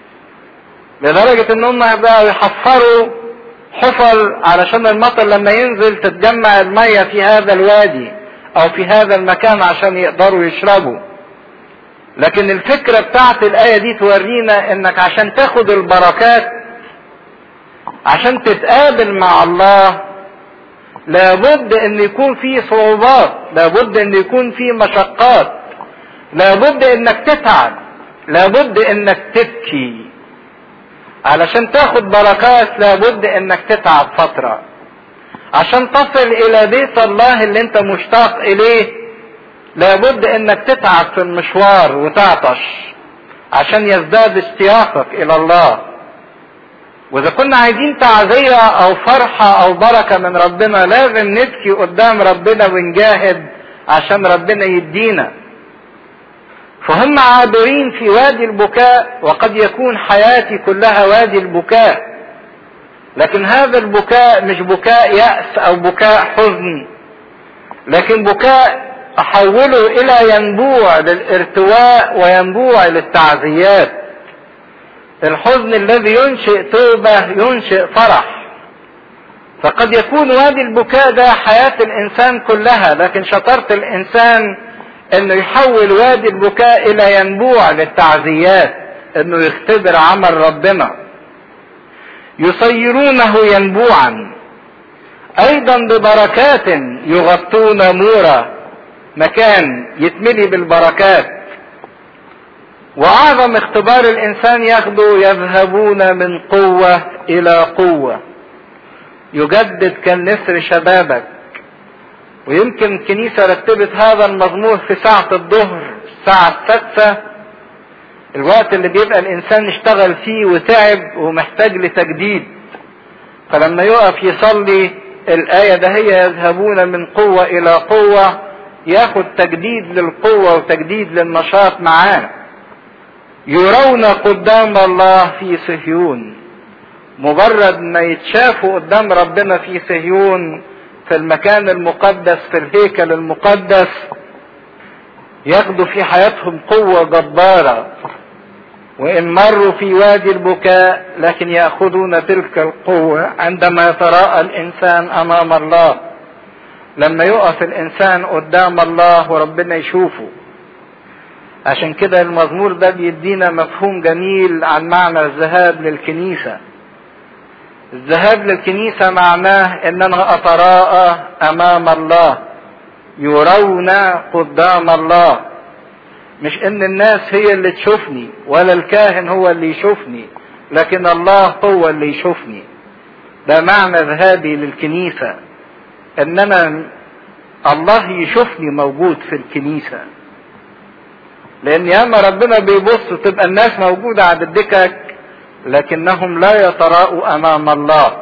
لدرجة ان هم بقوا يحفروا حفر علشان المطر لما ينزل تتجمع المية في هذا الوادي او في هذا المكان عشان يقدروا يشربوا لكن الفكرة بتاعت الآية دي تورينا انك عشان تاخد البركات عشان تتقابل مع الله لابد ان يكون في صعوبات لابد ان يكون في مشقات لابد انك تتعب لابد انك تبكي علشان تاخد بركات لابد انك تتعب فترة عشان تصل الى بيت الله اللي انت مشتاق اليه لابد انك تتعب في المشوار وتعطش عشان يزداد اشتياقك الى الله واذا كنا عايزين تعزية او فرحة او بركة من ربنا لازم نبكي قدام ربنا ونجاهد عشان ربنا يدينا فهم عابرين في وادي البكاء وقد يكون حياتي كلها وادي البكاء لكن هذا البكاء مش بكاء يأس او بكاء حزن لكن بكاء احوله الى ينبوع للارتواء وينبوع للتعزيات الحزن الذي ينشئ توبة ينشئ فرح فقد يكون وادي البكاء ده حياة الانسان كلها لكن شطارة الانسان انه يحول وادي البكاء الى ينبوع للتعزيات انه يختبر عمل ربنا يصيرونه ينبوعا ايضا ببركات يغطون مورا مكان يتملي بالبركات واعظم اختبار الانسان ياخده يذهبون من قوة الى قوة يجدد كالنسر شبابك ويمكن الكنيسة رتبت هذا المزمور في ساعة الظهر الساعة السادسة الوقت اللي بيبقى الانسان اشتغل فيه وتعب ومحتاج لتجديد فلما يقف يصلي الآية ده هي يذهبون من قوة إلى قوة ياخد تجديد للقوة وتجديد للنشاط معاه يرون قدام الله في صهيون مجرد ما يتشافوا قدام ربنا في صهيون في المكان المقدس في الهيكل المقدس ياخدوا في حياتهم قوة جبارة وإن مروا في وادي البكاء لكن يأخذون تلك القوة عندما يتراءى الإنسان أمام الله لما يقف الإنسان قدام الله وربنا يشوفه عشان كده المزمور ده بيدينا مفهوم جميل عن معنى الذهاب للكنيسة الذهاب للكنيسة معناه ان انا اتراءى امام الله يرون قدام الله مش ان الناس هي اللي تشوفني ولا الكاهن هو اللي يشوفني لكن الله هو اللي يشوفني ده معنى ذهابي للكنيسة ان انا الله يشوفني موجود في الكنيسة لان ياما ربنا بيبص تبقى الناس موجودة عند الدكك لكنهم لا يتراءوا امام الله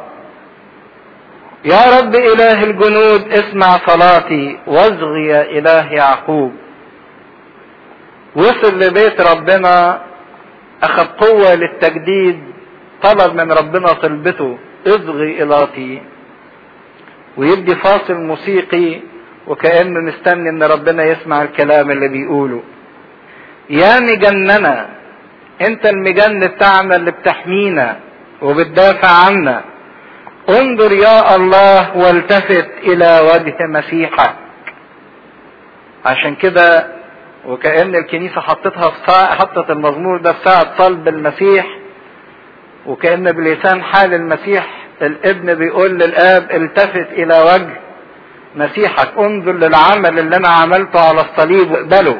يا رب اله الجنود اسمع صلاتي واصغي يا اله يعقوب وصل لبيت ربنا اخذ قوة للتجديد طلب من ربنا طلبته اصغي الاتي ويدي فاصل موسيقي وكأنه مستني ان ربنا يسمع الكلام اللي بيقوله يا مجننة انت المجن بتاعنا اللي بتحمينا وبتدافع عنا انظر يا الله والتفت الى وجه مسيحك عشان كده وكأن الكنيسة حطتها في ساعة حطت المزمور ده في ساعة صلب المسيح وكأن بلسان حال المسيح الابن بيقول للآب التفت إلى وجه مسيحك انظر للعمل اللي أنا عملته على الصليب واقبله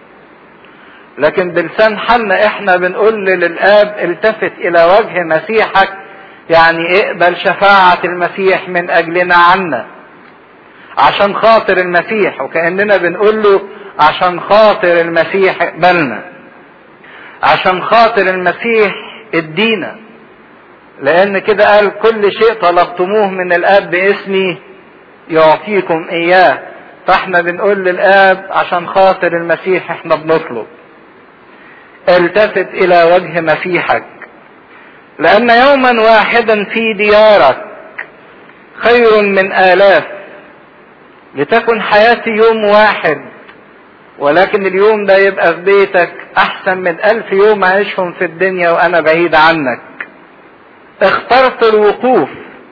لكن بلسان حالنا احنا بنقول للآب التفت إلى وجه مسيحك يعني اقبل شفاعة المسيح من أجلنا عنا عشان خاطر المسيح وكأننا بنقول له عشان خاطر المسيح اقبلنا عشان خاطر المسيح ادينا لان كده قال كل شيء طلبتموه من الاب باسمي يعطيكم اياه فاحنا بنقول للاب عشان خاطر المسيح احنا بنطلب التفت الى وجه مسيحك لان يوما واحدا في ديارك خير من الاف لتكن حياتي يوم واحد ولكن اليوم ده يبقى في بيتك احسن من الف يوم اعيشهم في الدنيا وانا بعيد عنك اخترت الوقوف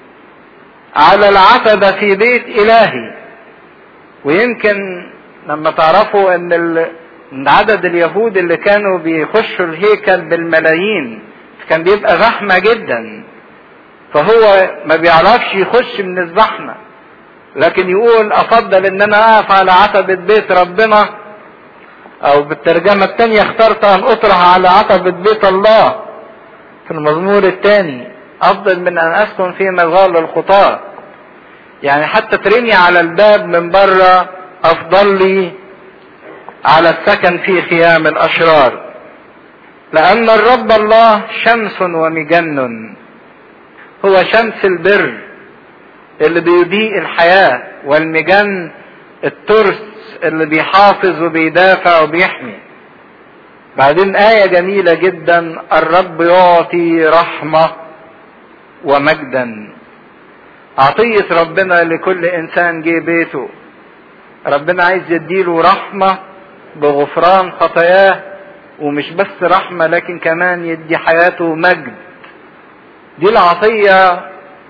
على العتبة في بيت الهي ويمكن لما تعرفوا ان ان عدد اليهود اللي كانوا بيخشوا الهيكل بالملايين كان بيبقى زحمة جدا فهو ما بيعرفش يخش من الزحمة لكن يقول افضل ان انا اقف على عتبة بيت ربنا او بالترجمة الثانية اخترت ان اطرح على عتبة بيت الله في المزمور الثاني افضل من ان اسكن في مظال الخطاة يعني حتى ترمي على الباب من بره افضل لي على السكن في خيام الاشرار لان الرب الله شمس ومجن هو شمس البر اللي بيضيء الحياة والمجن الترس اللي بيحافظ وبيدافع وبيحمي بعدين آية جميلة جدا الرب يعطي رحمة ومجدا عطية ربنا لكل إنسان جه بيته ربنا عايز يديله رحمة بغفران خطاياه ومش بس رحمة لكن كمان يدي حياته مجد دي العطية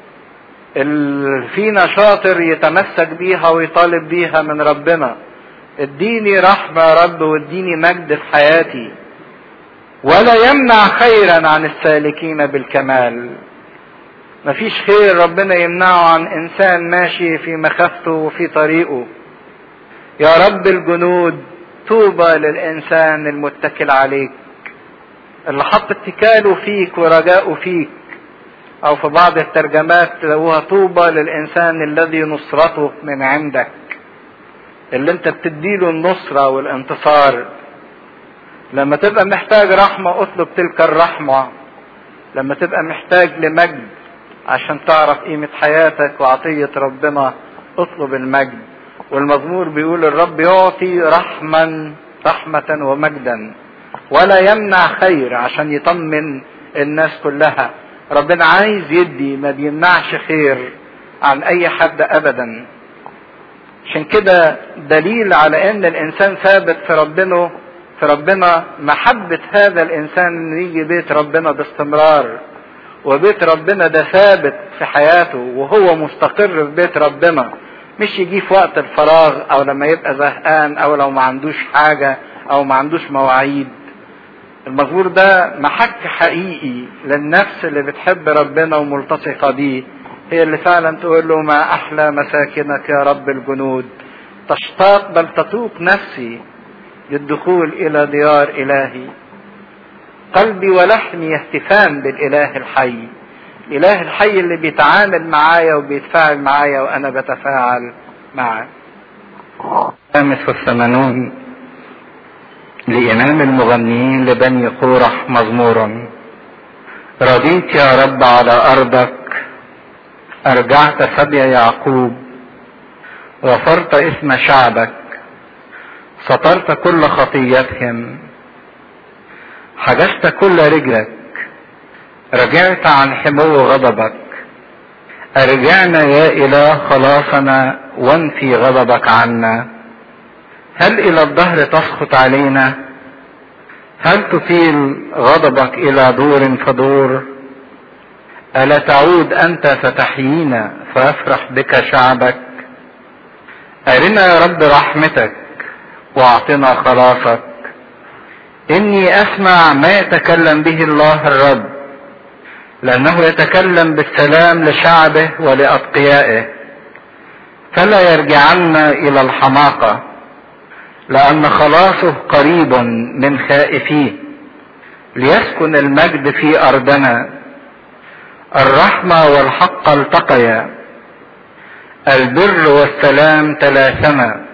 اللي فينا شاطر يتمسك بيها ويطالب بيها من ربنا اديني رحمة يا رب واديني مجد في حياتي ولا يمنع خيرا عن السالكين بالكمال مفيش خير ربنا يمنعه عن انسان ماشي في مخافته وفي طريقه يا رب الجنود طوبى للانسان المتكل عليك اللي حط اتكاله فيك ورجاؤه فيك او في بعض الترجمات تلاقوها طوبى للانسان الذي نصرته من عندك اللي انت بتديله النصرة والانتصار لما تبقى محتاج رحمة اطلب تلك الرحمة لما تبقى محتاج لمجد عشان تعرف قيمة حياتك وعطية ربنا اطلب المجد والمزمور بيقول الرب يعطي رحما رحمة ومجدا ولا يمنع خير عشان يطمن الناس كلها ربنا عايز يدي ما بيمنعش خير عن اي حد ابدا عشان كده دليل على ان الانسان ثابت في ربنا في ربنا محبة هذا الانسان انه يجي بيت ربنا باستمرار وبيت ربنا ده ثابت في حياته وهو مستقر في بيت ربنا مش يجي في وقت الفراغ او لما يبقى زهقان او لو ما عندوش حاجة او ما عندوش مواعيد المزمور ده محك حقيقي للنفس اللي بتحب ربنا وملتصقة بيه هي اللي فعلا تقول له ما احلى مساكنك يا رب الجنود تشتاق بل تتوق نفسي للدخول الى ديار الهي قلبي ولحمي يهتفان بالاله الحي الاله الحي اللي بيتعامل معايا وبيتفاعل معايا وانا بتفاعل معاه الخامس والثمانون لإمام المغنيين لبني قورح مزمور رضيت يا رب على أرضك أرجعت سبي يعقوب غفرت اسم شعبك سترت كل خطيتهم حجزت كل رجلك رجعت عن حمو غضبك ارجعنا يا اله خلاصنا وانفي غضبك عنا هل الى الدهر تسخط علينا هل تطيل غضبك الى دور فدور الا تعود انت فتحيينا فيفرح بك شعبك ارنا يا رب رحمتك واعطنا خلاصك اني اسمع ما يتكلم به الله الرب لانه يتكلم بالسلام لشعبه ولاتقيائه فلا يرجعن الى الحماقه لان خلاصه قريب من خائفيه ليسكن المجد في ارضنا الرحمه والحق التقيا البر والسلام تلاثما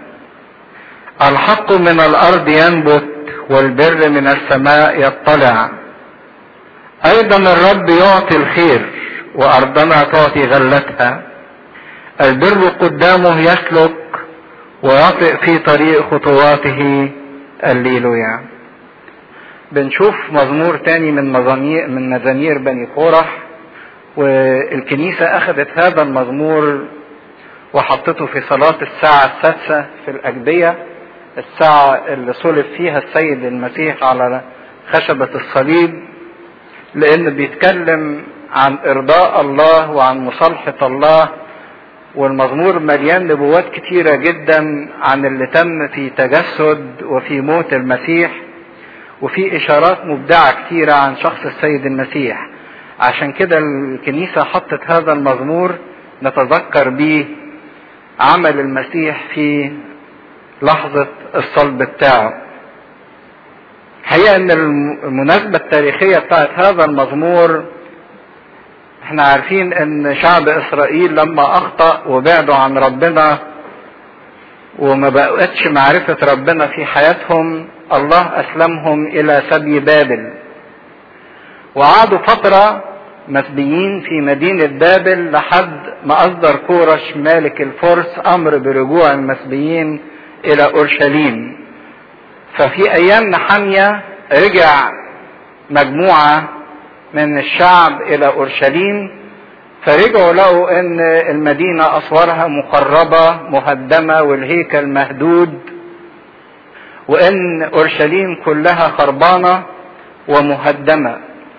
الحق من الارض ينبت والبر من السماء يطلع ايضا الرب يعطي الخير وارضنا تعطي غلتها البر قدامه يسلك ويطئ في طريق خطواته الليلويا بنشوف مزمور تاني من مزامير من مزامير بني قورح والكنيسة أخذت هذا المزمور وحطته في صلاة الساعة السادسة في الأجبية الساعة اللي صلب فيها السيد المسيح على خشبة الصليب لأن بيتكلم عن إرضاء الله وعن مصالحة الله والمزمور مليان نبوات كتيرة جدا عن اللي تم في تجسد وفي موت المسيح وفي إشارات مبدعة كتيرة عن شخص السيد المسيح عشان كده الكنيسة حطت هذا المزمور نتذكر به عمل المسيح في لحظة الصلب بتاعه حقيقة ان المناسبة التاريخية بتاعت هذا المزمور احنا عارفين ان شعب اسرائيل لما اخطأ وبعدوا عن ربنا وما بقتش معرفة ربنا في حياتهم الله اسلمهم الى سبي بابل وقعدوا فترة مسبيين في مدينة بابل لحد ما اصدر كورش مالك الفرس امر برجوع المسبيين الى اورشليم ففي ايام نحمية رجع مجموعة من الشعب الى اورشليم فرجعوا لقوا ان المدينة اسوارها مخربة مهدمة والهيكل مهدود وان اورشليم كلها خربانة ومهدمة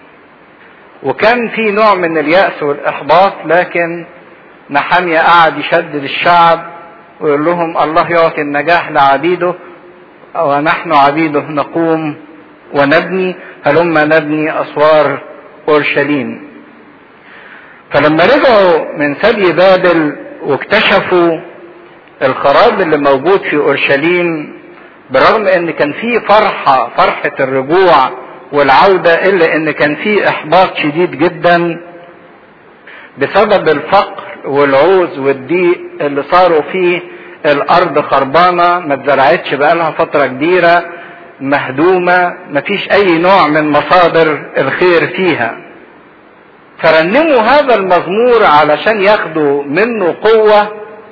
وكان في نوع من اليأس والاحباط لكن نحمية قعد يشدد الشعب ويقول لهم الله يعطي النجاح لعبيده ونحن عبيده نقوم ونبني هلما نبني اسوار اورشليم فلما رجعوا من سبي بابل واكتشفوا الخراب اللي موجود في اورشليم برغم ان كان في فرحة فرحة الرجوع والعودة الا ان كان في احباط شديد جدا بسبب الفقر والعوز والضيق اللي صاروا فيه الارض خربانة ما اتزرعتش بقالها فترة كبيرة مهدومة مفيش اي نوع من مصادر الخير فيها فرنموا هذا المزمور علشان ياخدوا منه قوة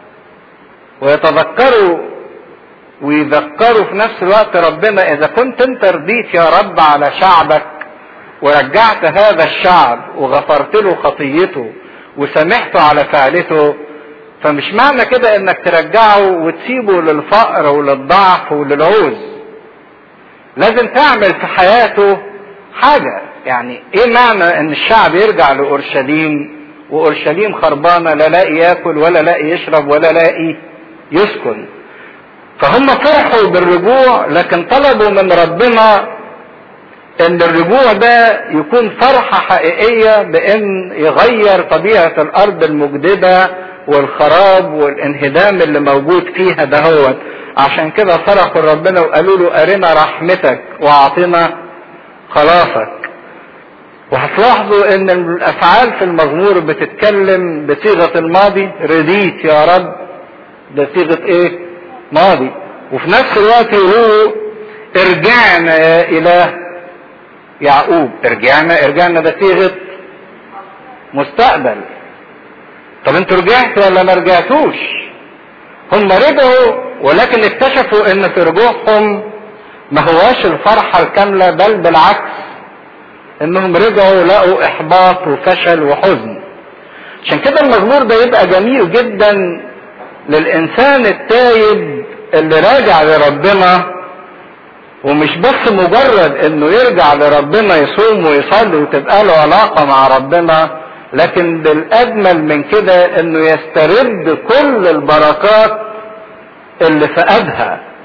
ويتذكروا ويذكروا في نفس الوقت ربنا اذا كنت انت رضيت يا رب على شعبك ورجعت هذا الشعب وغفرت له خطيته وسامحته على فعلته فمش معنى كده انك ترجعه وتسيبه للفقر وللضعف وللعوز لازم تعمل في حياته حاجة يعني ايه معنى ان الشعب يرجع لاورشليم واورشليم خربانة لا لاقي ياكل ولا لاقي يشرب ولا لاقي يسكن فهم فرحوا بالرجوع لكن طلبوا من ربنا ان الرجوع ده يكون فرحة حقيقية بان يغير طبيعة الارض المجدبة والخراب والانهدام اللي موجود فيها دهوت عشان كده صرخوا لربنا وقالوا له ارنا رحمتك واعطنا خلاصك وهتلاحظوا ان الافعال في المزمور بتتكلم بصيغة الماضي رضيت يا رب ده صيغة ايه ماضي وفي نفس الوقت يقولوا ارجعنا يا اله يعقوب ارجعنا ارجعنا ده صيغة مستقبل طب انتوا رجعتوا ولا ما رجعتوش هم رجعوا ولكن اكتشفوا ان في رجوعهم ما هواش الفرحة الكاملة بل بالعكس انهم رجعوا لقوا احباط وفشل وحزن عشان كده المزمور ده يبقى جميل جدا للانسان التايب اللي راجع لربنا ومش بس مجرد انه يرجع لربنا يصوم ويصلي وتبقى له علاقة مع ربنا لكن بالاجمل من كده انه يسترد كل البركات اللي فقدها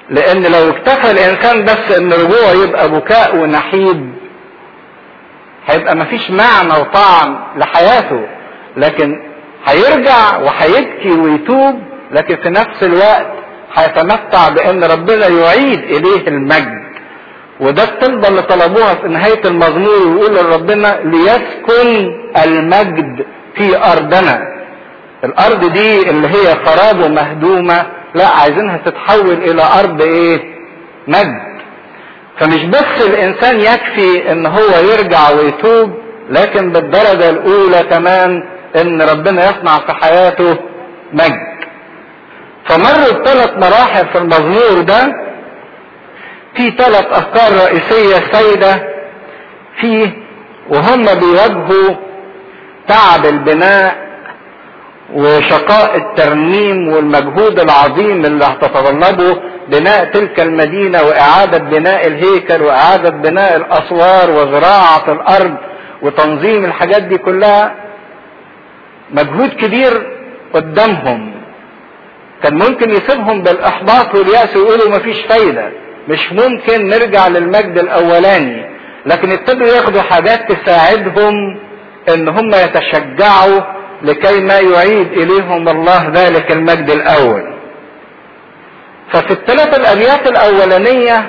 لان لو اكتفى الانسان بس ان رجوعه يبقى بكاء ونحيب هيبقى مفيش معنى وطعم لحياته لكن هيرجع وهيبكي ويتوب لكن في نفس الوقت هيتمتع بان ربنا يعيد اليه المجد وده الطلبة اللي طلبوها في نهاية المزمور ويقول لربنا ليسكن المجد في أرضنا الأرض دي اللي هي خراب ومهدومة لا عايزينها تتحول إلى أرض إيه؟ مجد فمش بس الإنسان يكفي إن هو يرجع ويتوب لكن بالدرجة الأولى كمان إن ربنا يصنع في حياته مجد فمروا بثلاث مراحل في المزمور ده في ثلاث افكار رئيسية سيدة فيه وهم بيواجهوا تعب البناء وشقاء الترميم والمجهود العظيم اللي هتتطلبه بناء تلك المدينة وإعادة بناء الهيكل وإعادة بناء الأسوار وزراعة الأرض وتنظيم الحاجات دي كلها مجهود كبير قدامهم كان ممكن يسيبهم بالإحباط واليأس ويقولوا مفيش فايدة مش ممكن نرجع للمجد الاولاني لكن ابتدوا ياخدوا حاجات تساعدهم ان هم يتشجعوا لكي ما يعيد اليهم الله ذلك المجد الاول ففي الثلاث الابيات الاولانيه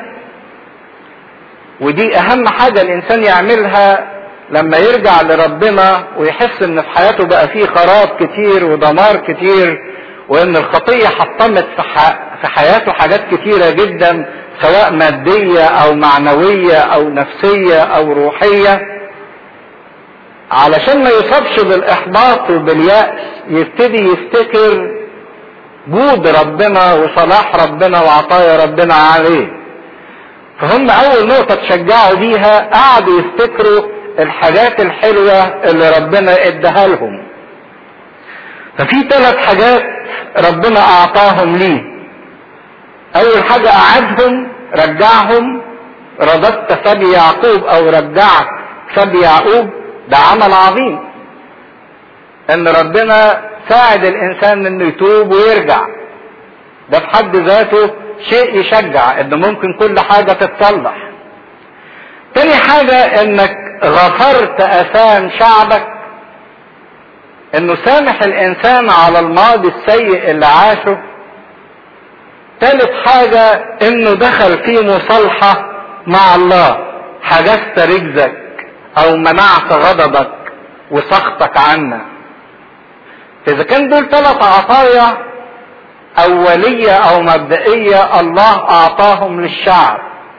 ودي اهم حاجه الانسان يعملها لما يرجع لربنا ويحس ان في حياته بقى فيه خراب كتير ودمار كتير وان الخطيه حطمت في حياته حاجات كتيره جدا سواء مادية او معنوية او نفسية او روحية علشان ما يصابش بالاحباط وباليأس يبتدي يفتكر جود ربنا وصلاح ربنا وعطايا ربنا عليه فهم اول نقطة تشجعوا بيها قعدوا يفتكروا الحاجات الحلوة اللي ربنا اداها لهم ففي ثلاث حاجات ربنا اعطاهم ليه اول حاجة قعدهم رجعهم رددت سبي يعقوب او رجعت سبي يعقوب ده عمل عظيم ان ربنا ساعد الانسان انه يتوب ويرجع ده في حد ذاته شيء يشجع ان ممكن كل حاجة تتصلح تاني حاجة انك غفرت اثام شعبك انه سامح الانسان على الماضي السيء اللي عاشه ثالث حاجة انه دخل في مصالحة مع الله حجزت رجزك او منعت غضبك وسخطك عنا اذا كان دول ثلاث عطايا اولية او مبدئية الله اعطاهم للشعب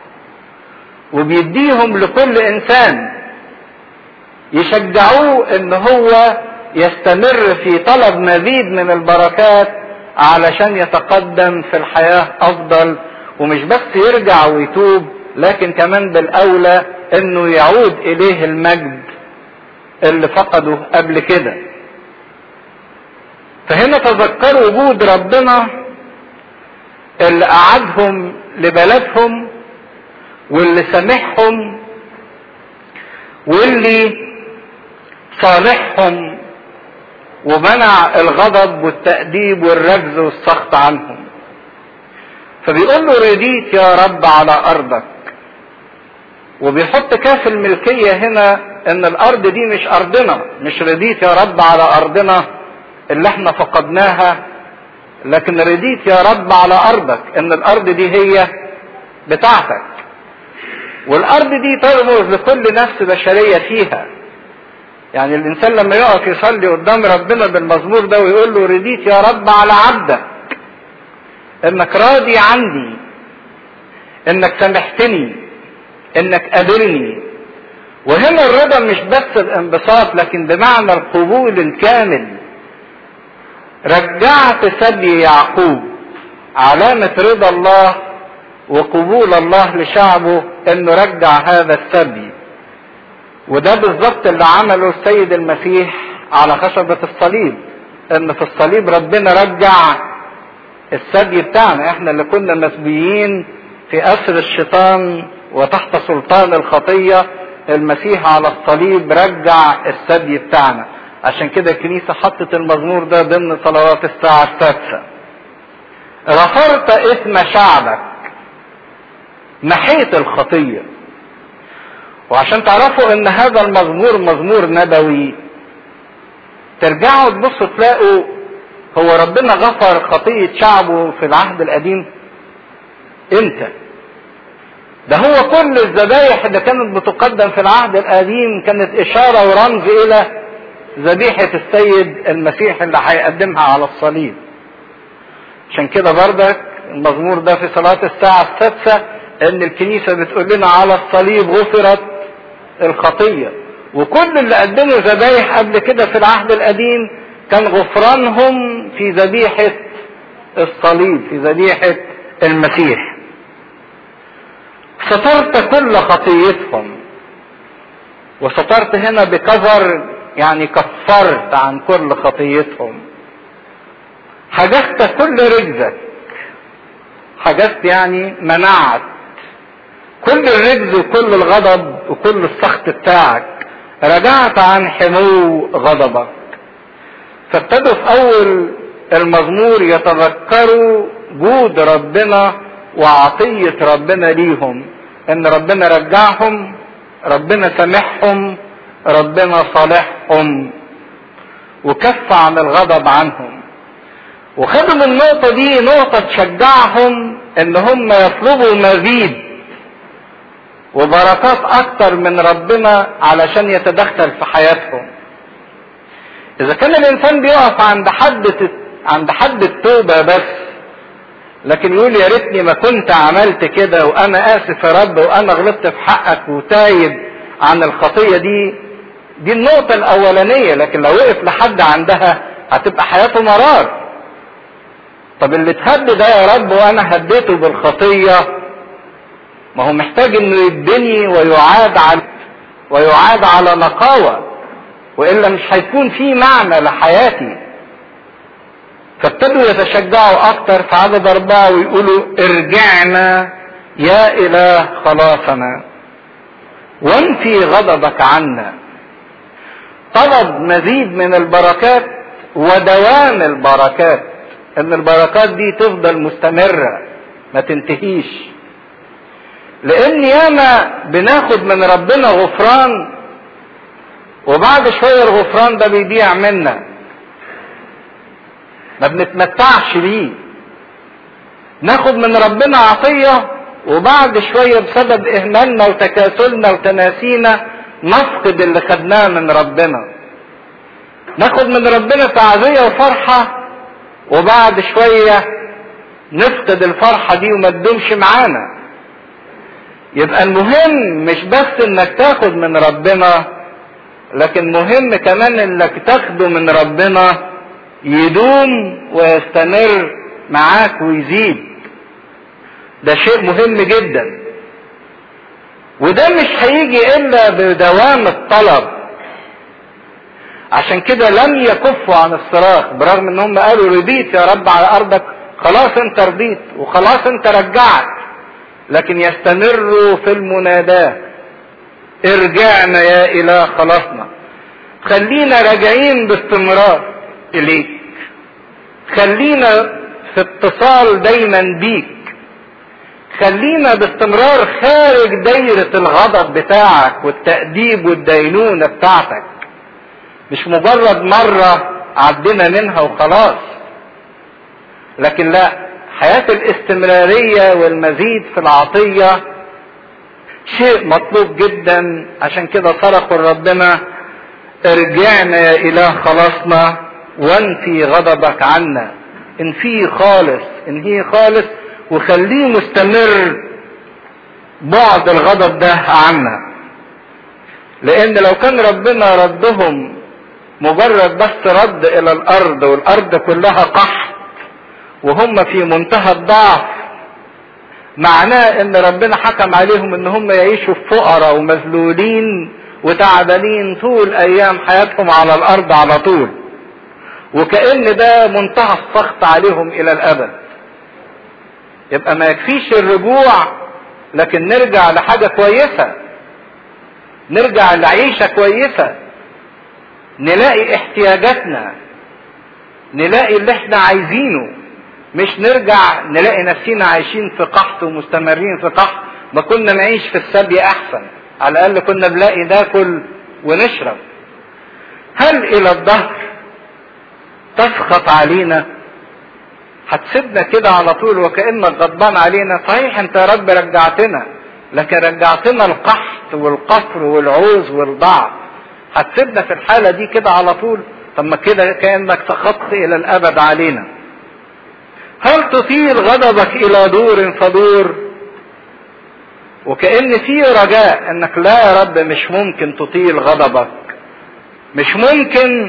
وبيديهم لكل انسان يشجعوه ان هو يستمر في طلب مزيد من البركات علشان يتقدم في الحياة افضل ومش بس يرجع ويتوب لكن كمان بالاولى انه يعود اليه المجد اللي فقده قبل كده فهنا تذكروا وجود ربنا اللي قعدهم لبلدهم واللي سامحهم واللي صالحهم ومنع الغضب والتأديب والرجز والسخط عنهم فبيقول له رديت يا رب على أرضك وبيحط كاف الملكية هنا ان الارض دي مش ارضنا مش رديت يا رب على ارضنا اللي احنا فقدناها لكن رديت يا رب على ارضك ان الارض دي هي بتاعتك والارض دي ترمز لكل نفس بشرية فيها يعني الانسان لما يقف يصلي قدام ربنا بالمزمور ده ويقول له رديت يا رب على عبدك انك راضي عني انك سامحتني انك قابلني وهنا الرضا مش بس الانبساط لكن بمعنى القبول الكامل رجعت سبي يعقوب علامة رضا الله وقبول الله لشعبه انه رجع هذا السبي وده بالظبط اللي عمله السيد المسيح على خشبة الصليب ان في الصليب ربنا رجع السبي بتاعنا احنا اللي كنا مسبيين في اسر الشيطان وتحت سلطان الخطية المسيح على الصليب رجع السبي بتاعنا عشان كده الكنيسة حطت المزمور ده ضمن صلوات الساعة السادسة غفرت اسم شعبك محيط الخطية وعشان تعرفوا ان هذا المزمور مزمور نبوي ترجعوا تبصوا تلاقوا هو ربنا غفر خطية شعبه في العهد القديم امتى ده هو كل الذبايح اللي كانت بتقدم في العهد القديم كانت اشارة ورمز الى ذبيحة السيد المسيح اللي هيقدمها على الصليب عشان كده بردك المزمور ده في صلاة الساعة السادسة ان الكنيسة بتقول لنا على الصليب غفرت الخطية وكل اللي قدموا ذبايح قبل كده في العهد القديم كان غفرانهم في ذبيحة الصليب في ذبيحة المسيح سترت كل خطيتهم وسترت هنا بكفر يعني كفرت عن كل خطيتهم حجزت كل رجزك حجزت يعني منعت كل الرجز وكل الغضب وكل السخط بتاعك رجعت عن حمو غضبك فابتدوا في اول المزمور يتذكروا جود ربنا وعطية ربنا ليهم ان ربنا رجعهم ربنا سامحهم ربنا صالحهم وكف عن الغضب عنهم وخدوا من النقطة دي نقطة تشجعهم ان هم يطلبوا مزيد وبركات اكتر من ربنا علشان يتدخل في حياتهم اذا كان الانسان بيقف عند حد عند حد التوبة بس لكن يقول يا ريتني ما كنت عملت كده وانا اسف يا رب وانا غلطت في حقك وتايب عن الخطية دي دي النقطة الاولانية لكن لو وقف لحد عندها هتبقى حياته مرار طب اللي اتهد ده يا رب وانا هديته بالخطية ما هو محتاج انه يتبني ويعاد على ويعاد على نقاوة والا مش هيكون في معنى لحياتي فابتدوا يتشجعوا اكتر في عدد اربعة ويقولوا ارجعنا يا اله خلاصنا وانفي غضبك عنا طلب مزيد من البركات ودوام البركات ان البركات دي تفضل مستمرة ما تنتهيش لان ياما بناخد من ربنا غفران وبعد شوية الغفران ده بيضيع منا ما بنتمتعش بيه ناخد من ربنا عطية وبعد شوية بسبب اهمالنا وتكاسلنا وتناسينا نفقد اللي خدناه من ربنا ناخد من ربنا تعزية وفرحة وبعد شوية نفقد الفرحة دي وما تدومش معانا يبقى المهم مش بس انك تاخد من ربنا لكن مهم كمان انك تاخده من ربنا يدوم ويستمر معاك ويزيد ده شيء مهم جدا وده مش هيجي الا بدوام الطلب عشان كده لم يكفوا عن الصراخ برغم ان هم قالوا رضيت يا رب على ارضك خلاص انت رضيت وخلاص انت رجعت لكن يستمروا في المناداة ارجعنا يا اله خلاصنا خلينا راجعين باستمرار اليك خلينا في اتصال دايما بيك خلينا باستمرار خارج دايرة الغضب بتاعك والتأديب والدينونة بتاعتك مش مجرد مرة عدينا منها وخلاص لكن لا حياة الاستمرارية والمزيد في العطية شيء مطلوب جدا عشان كده صرخوا لربنا ارجعنا يا اله خلاصنا وانفي غضبك عنا انفيه خالص انهيه خالص وخليه مستمر بعد الغضب ده عنا لان لو كان ربنا ردهم مجرد بس رد الى الارض والارض كلها قحط وهم في منتهى الضعف معناه ان ربنا حكم عليهم ان هم يعيشوا فقراء ومذلولين وتعبانين طول ايام حياتهم على الارض على طول وكأن ده منتهى السخط عليهم الى الابد يبقى ما يكفيش الرجوع لكن نرجع لحاجة كويسة نرجع لعيشة كويسة نلاقي احتياجاتنا نلاقي اللي احنا عايزينه مش نرجع نلاقي نفسينا عايشين في قحط ومستمرين في قحط ما كنا نعيش في السبي احسن على الاقل كنا بنلاقي ناكل ونشرب هل الى الظهر تسخط علينا هتسيبنا كده على طول وكانك غضبان علينا صحيح انت يا رب رجعتنا لكن رجعتنا القحط والقفر والعوز والضعف هتسيبنا في الحاله دي كده على طول طب ما كده كانك سخطت الى الابد علينا هل تطيل غضبك الى دور فدور وكأن في رجاء انك لا يا رب مش ممكن تطيل غضبك مش ممكن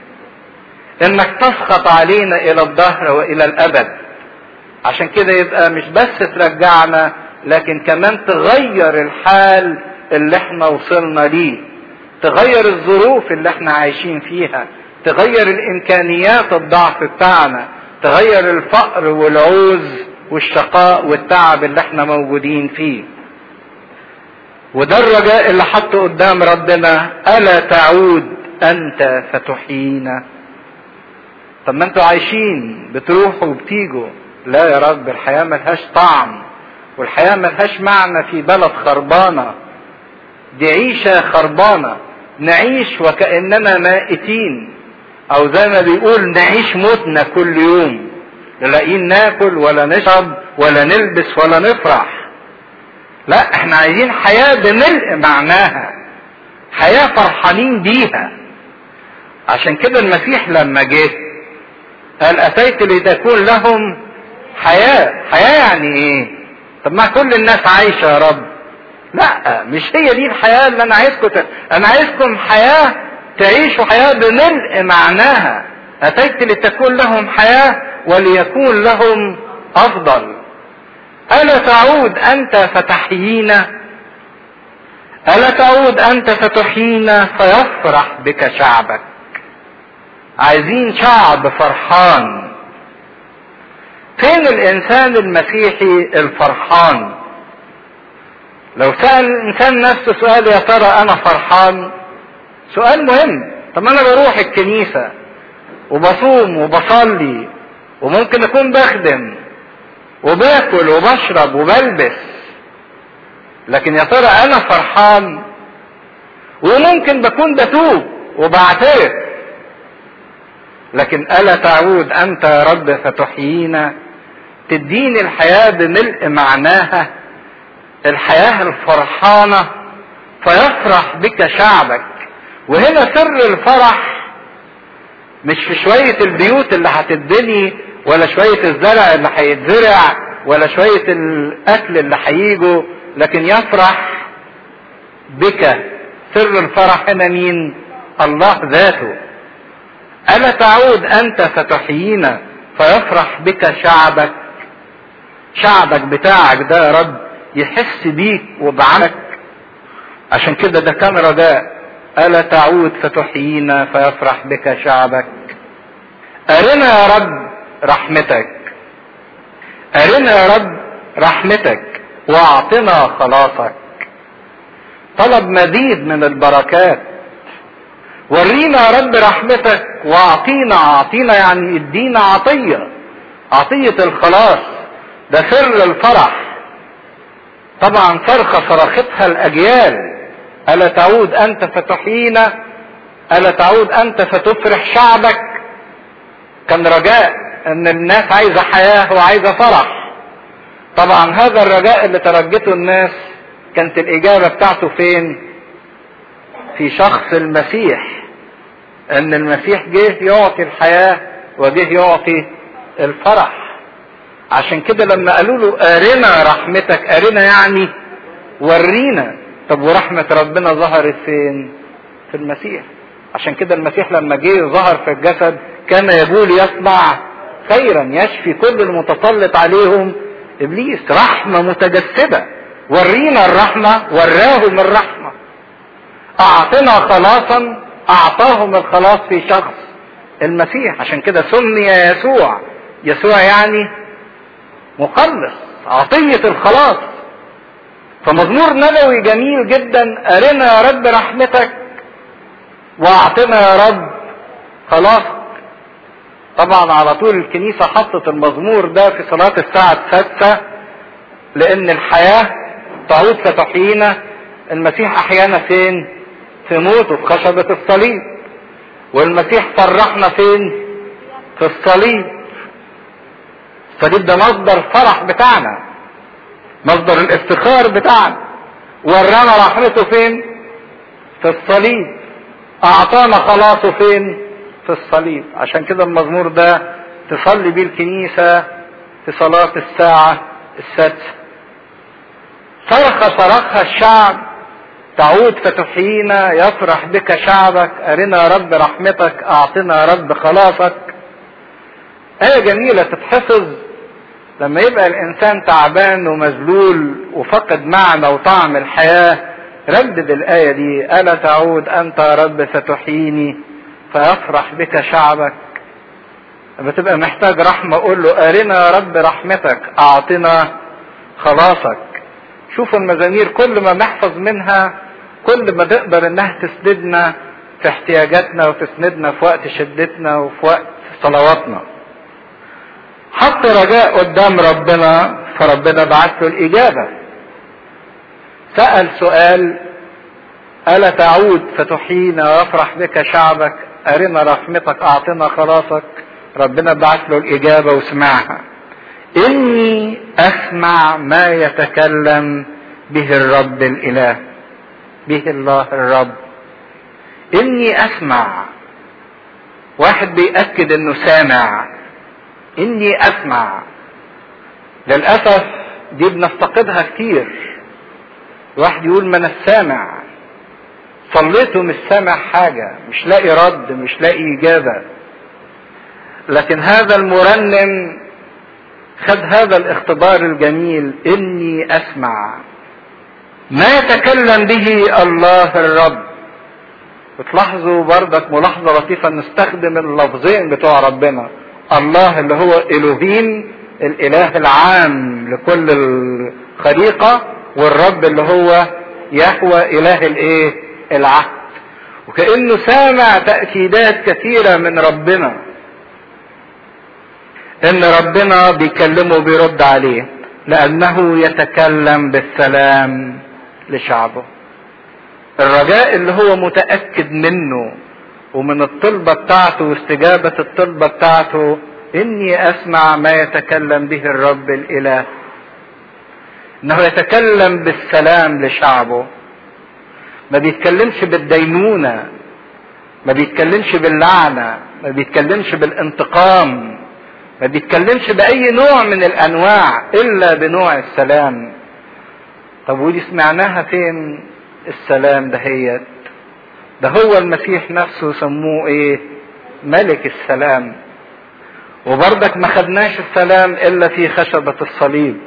انك تسخط علينا الى الدهر والى الابد عشان كده يبقى مش بس ترجعنا لكن كمان تغير الحال اللي احنا وصلنا ليه تغير الظروف اللي احنا عايشين فيها تغير الامكانيات الضعف بتاعنا تغير الفقر والعوز والشقاء والتعب اللي احنا موجودين فيه وده الرجاء اللي حطه قدام ربنا الا تعود انت فتحيينا طب ما انتوا عايشين بتروحوا وبتيجوا لا يا رب الحياه ملهاش طعم والحياه ملهاش معنى في بلد خربانه دي عيشه خربانه نعيش وكاننا مائتين او زي ما بيقول نعيش موتنا كل يوم لا لاقيين ناكل ولا نشرب ولا نلبس ولا نفرح لا احنا عايزين حياة بملء معناها حياة فرحانين بيها عشان كده المسيح لما جه قال اتيت لتكون لهم حياة حياة يعني ايه طب ما كل الناس عايشة يا رب لا مش هي دي الحياة اللي انا عايزكم ت... انا عايزكم حياة تعيشوا حياة بملء معناها اتيت لتكون لهم حياة وليكون لهم افضل ألا تعود أنت فتحيينا ألا تعود أنت فتحيينا فيفرح بك شعبك عايزين شعب فرحان فين الإنسان المسيحي الفرحان لو سأل الإنسان نفسه سؤال يا ترى أنا فرحان سؤال مهم طب أنا بروح الكنيسة وبصوم وبصلي وممكن أكون بخدم وباكل وبشرب وبلبس لكن يا ترى انا فرحان وممكن بكون بتوب وبعترف لكن الا تعود انت يا رب فتحيينا تديني الحياه بملء معناها الحياه الفرحانه فيفرح بك شعبك وهنا سر الفرح مش في شويه البيوت اللي هتتبني ولا شوية الزرع اللي هيتزرع ولا شوية الأكل اللي هيجوا لكن يفرح بك سر الفرح هنا مين؟ الله ذاته ألا تعود أنت فتحيينا فيفرح بك شعبك شعبك بتاعك ده يا رب يحس بيك وبعملك عشان كده ده كان رجاء ألا تعود فتحيينا فيفرح بك شعبك أرنا يا رب رحمتك أرنا يا رب رحمتك واعطنا خلاصك طلب مزيد من البركات ورينا يا رب رحمتك واعطينا اعطينا يعني ادينا عطية عطية الخلاص ده سر الفرح طبعا صرخة صرختها الاجيال الا تعود انت فتحيينا الا تعود انت فتفرح شعبك كان رجاء ان الناس عايزه حياه وعايزه فرح طبعا هذا الرجاء اللي ترجته الناس كانت الاجابه بتاعته فين في شخص المسيح ان المسيح جه يعطي الحياه وجه يعطي الفرح عشان كده لما قالوا له ارنا رحمتك ارنا يعني ورينا طب ورحمه ربنا ظهرت فين في المسيح عشان كده المسيح لما جه ظهر في الجسد كان يقول يصنع خيرا يشفي كل المتسلط عليهم ابليس رحمه متجسده ورينا الرحمه وراهم الرحمه اعطنا خلاصا اعطاهم الخلاص في شخص المسيح عشان كده سمي يسوع يسوع يعني مخلص عطيه الخلاص فمزمور نبوي جميل جدا ارنا يا رب رحمتك واعطنا يا رب خلاصك طبعا على طول الكنيسة حطت المزمور ده في صلاة الساعة السادسة لأن الحياة تعود فتحيينا المسيح احيانا فين في موته في خشبة الصليب والمسيح فرحنا فين في الصليب الصليب ده مصدر الفرح بتاعنا مصدر الافتخار بتاعنا ورانا رحمته فين في الصليب اعطانا خلاصه فين في الصليب عشان كده المزمور ده تصلي بيه الكنيسة في صلاة الساعة السادسة صرخ صرخها الشعب تعود فتحيينا يفرح بك شعبك أرنا رب رحمتك أعطنا رب خلاصك آية جميلة تتحفظ لما يبقى الإنسان تعبان ومذلول وفقد معنى وطعم الحياة ردد الآية دي ألا تعود أنت يا رب فتحييني فيفرح بك شعبك لما تبقى محتاج رحمة قول له أرنا يا رب رحمتك أعطنا خلاصك شوفوا المزامير كل ما نحفظ منها كل ما تقدر انها تسندنا في احتياجاتنا وتسندنا في وقت شدتنا وفي وقت صلواتنا حط رجاء قدام ربنا فربنا بعت له الإجابة سأل سؤال ألا تعود فتحيينا ويفرح بك شعبك أرنا رحمتك أعطنا خلاصك ربنا بعت له الإجابة وسمعها إني أسمع ما يتكلم به الرب الإله به الله الرب إني أسمع واحد بيأكد إنه سامع إني أسمع للأسف دي بنفتقدها كتير واحد يقول ما أنا سامع صليته مش سامع حاجة مش لاقي رد مش لاقي إجابة لكن هذا المرنم خد هذا الاختبار الجميل اني اسمع ما يتكلم به الله الرب وتلاحظوا بردك ملاحظة لطيفة نستخدم اللفظين بتوع ربنا الله اللي هو الوهيم الاله العام لكل الخليقة والرب اللي هو يهوى اله الايه العهد وكأنه سامع تأكيدات كثيرة من ربنا ان ربنا بيكلمه بيرد عليه لانه يتكلم بالسلام لشعبه الرجاء اللي هو متاكد منه ومن الطلبه بتاعته واستجابه الطلبه بتاعته اني اسمع ما يتكلم به الرب الاله انه يتكلم بالسلام لشعبه ما بيتكلمش بالدينونه ما بيتكلمش باللعنه ما بيتكلمش بالانتقام ما بيتكلمش بأي نوع من الأنواع إلا بنوع السلام طب ودي سمعناها فين السلام دهيت ده هو المسيح نفسه سموه ايه ملك السلام وبرضك ما خدناش السلام الا في خشبة الصليب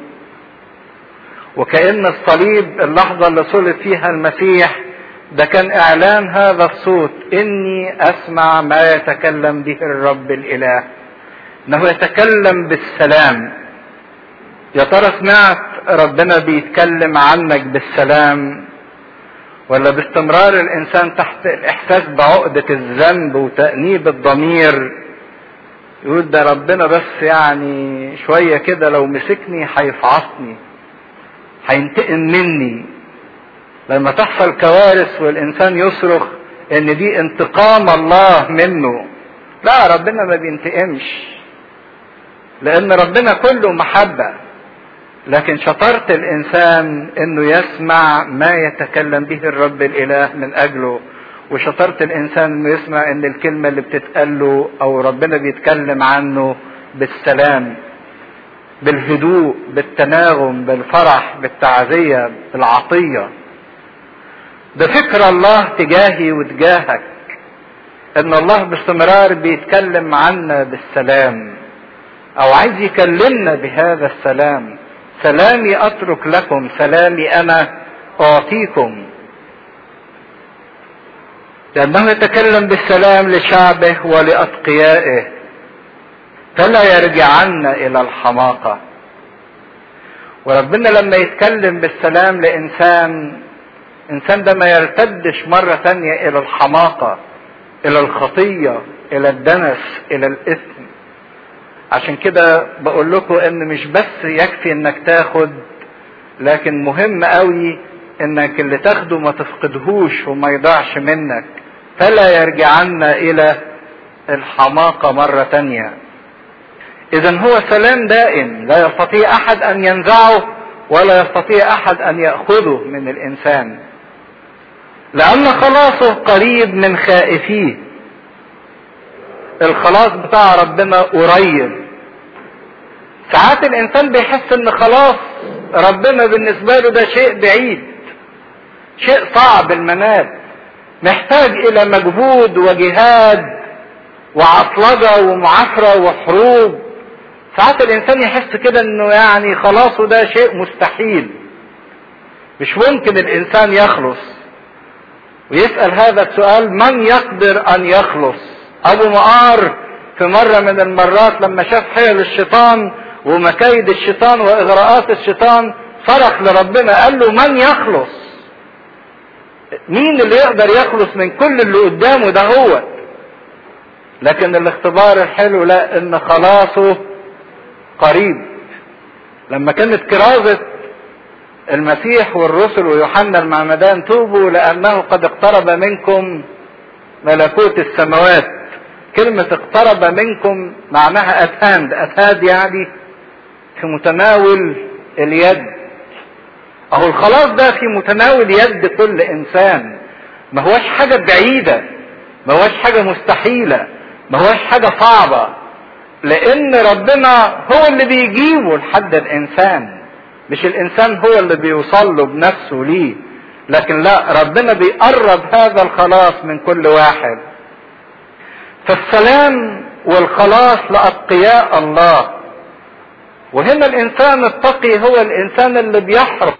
وكأن الصليب اللحظة اللي صلب فيها المسيح ده كان اعلان هذا الصوت اني اسمع ما يتكلم به الرب الاله انه يتكلم بالسلام يا ترى سمعت ربنا بيتكلم عنك بالسلام ولا باستمرار الانسان تحت الاحساس بعقدة الذنب وتأنيب الضمير يقول ده ربنا بس يعني شوية كده لو مسكني هيفعصني هينتقم مني لما تحصل كوارث والانسان يصرخ ان دي انتقام الله منه لا ربنا ما بينتقمش لان ربنا كله محبة لكن شطارة الانسان انه يسمع ما يتكلم به الرب الاله من اجله وشطارة الانسان انه يسمع ان الكلمة اللي بتتقال له او ربنا بيتكلم عنه بالسلام بالهدوء بالتناغم بالفرح بالتعزية بالعطية ده فكر الله تجاهي وتجاهك ان الله باستمرار بيتكلم عنا بالسلام او عايز يكلمنا بهذا السلام سلامي اترك لكم سلامي انا اعطيكم لانه يتكلم بالسلام لشعبه ولاتقيائه فلا يرجعن الى الحماقه وربنا لما يتكلم بالسلام لانسان الانسان ده ما يرتدش مره ثانيه الى الحماقه الى الخطيه الى الدنس الى الاثم عشان كده بقول لكم ان مش بس يكفي انك تاخد لكن مهم قوي انك اللي تاخده ما تفقدهوش وما يضيعش منك فلا يرجعن الى الحماقة مرة تانية اذا هو سلام دائم لا يستطيع احد ان ينزعه ولا يستطيع احد ان ياخذه من الانسان لان خلاصه قريب من خائفيه الخلاص بتاع ربنا قريب ساعات الانسان بيحس ان خلاص ربنا بالنسبه له ده شيء بعيد شيء صعب المنال محتاج الى مجهود وجهاد وعطلجه ومعافره وحروب ساعات الانسان يحس كده انه يعني خلاصه ده شيء مستحيل مش ممكن الانسان يخلص ويسال هذا السؤال من يقدر ان يخلص ابو مقار في مره من المرات لما شاف حيل الشيطان ومكايد الشيطان واغراءات الشيطان صرخ لربنا قال له من يخلص مين اللي يقدر يخلص من كل اللي قدامه ده هو لكن الاختبار الحلو لا ان خلاصه قريب لما كانت كرازة المسيح والرسل ويوحنا المعمدان توبوا لأنه قد اقترب منكم ملكوت السماوات كلمة اقترب منكم معناها أتهاند أتهاد يعني في متناول اليد أهو الخلاص ده في متناول يد كل إنسان ما هوش حاجة بعيدة ما هوش حاجة مستحيلة ما هوش حاجة صعبة لان ربنا هو اللي بيجيبه لحد الانسان مش الانسان هو اللي بيوصل له بنفسه ليه لكن لا ربنا بيقرب هذا الخلاص من كل واحد فالسلام والخلاص لاتقياء الله وهنا الانسان التقي هو الانسان اللي بيحرص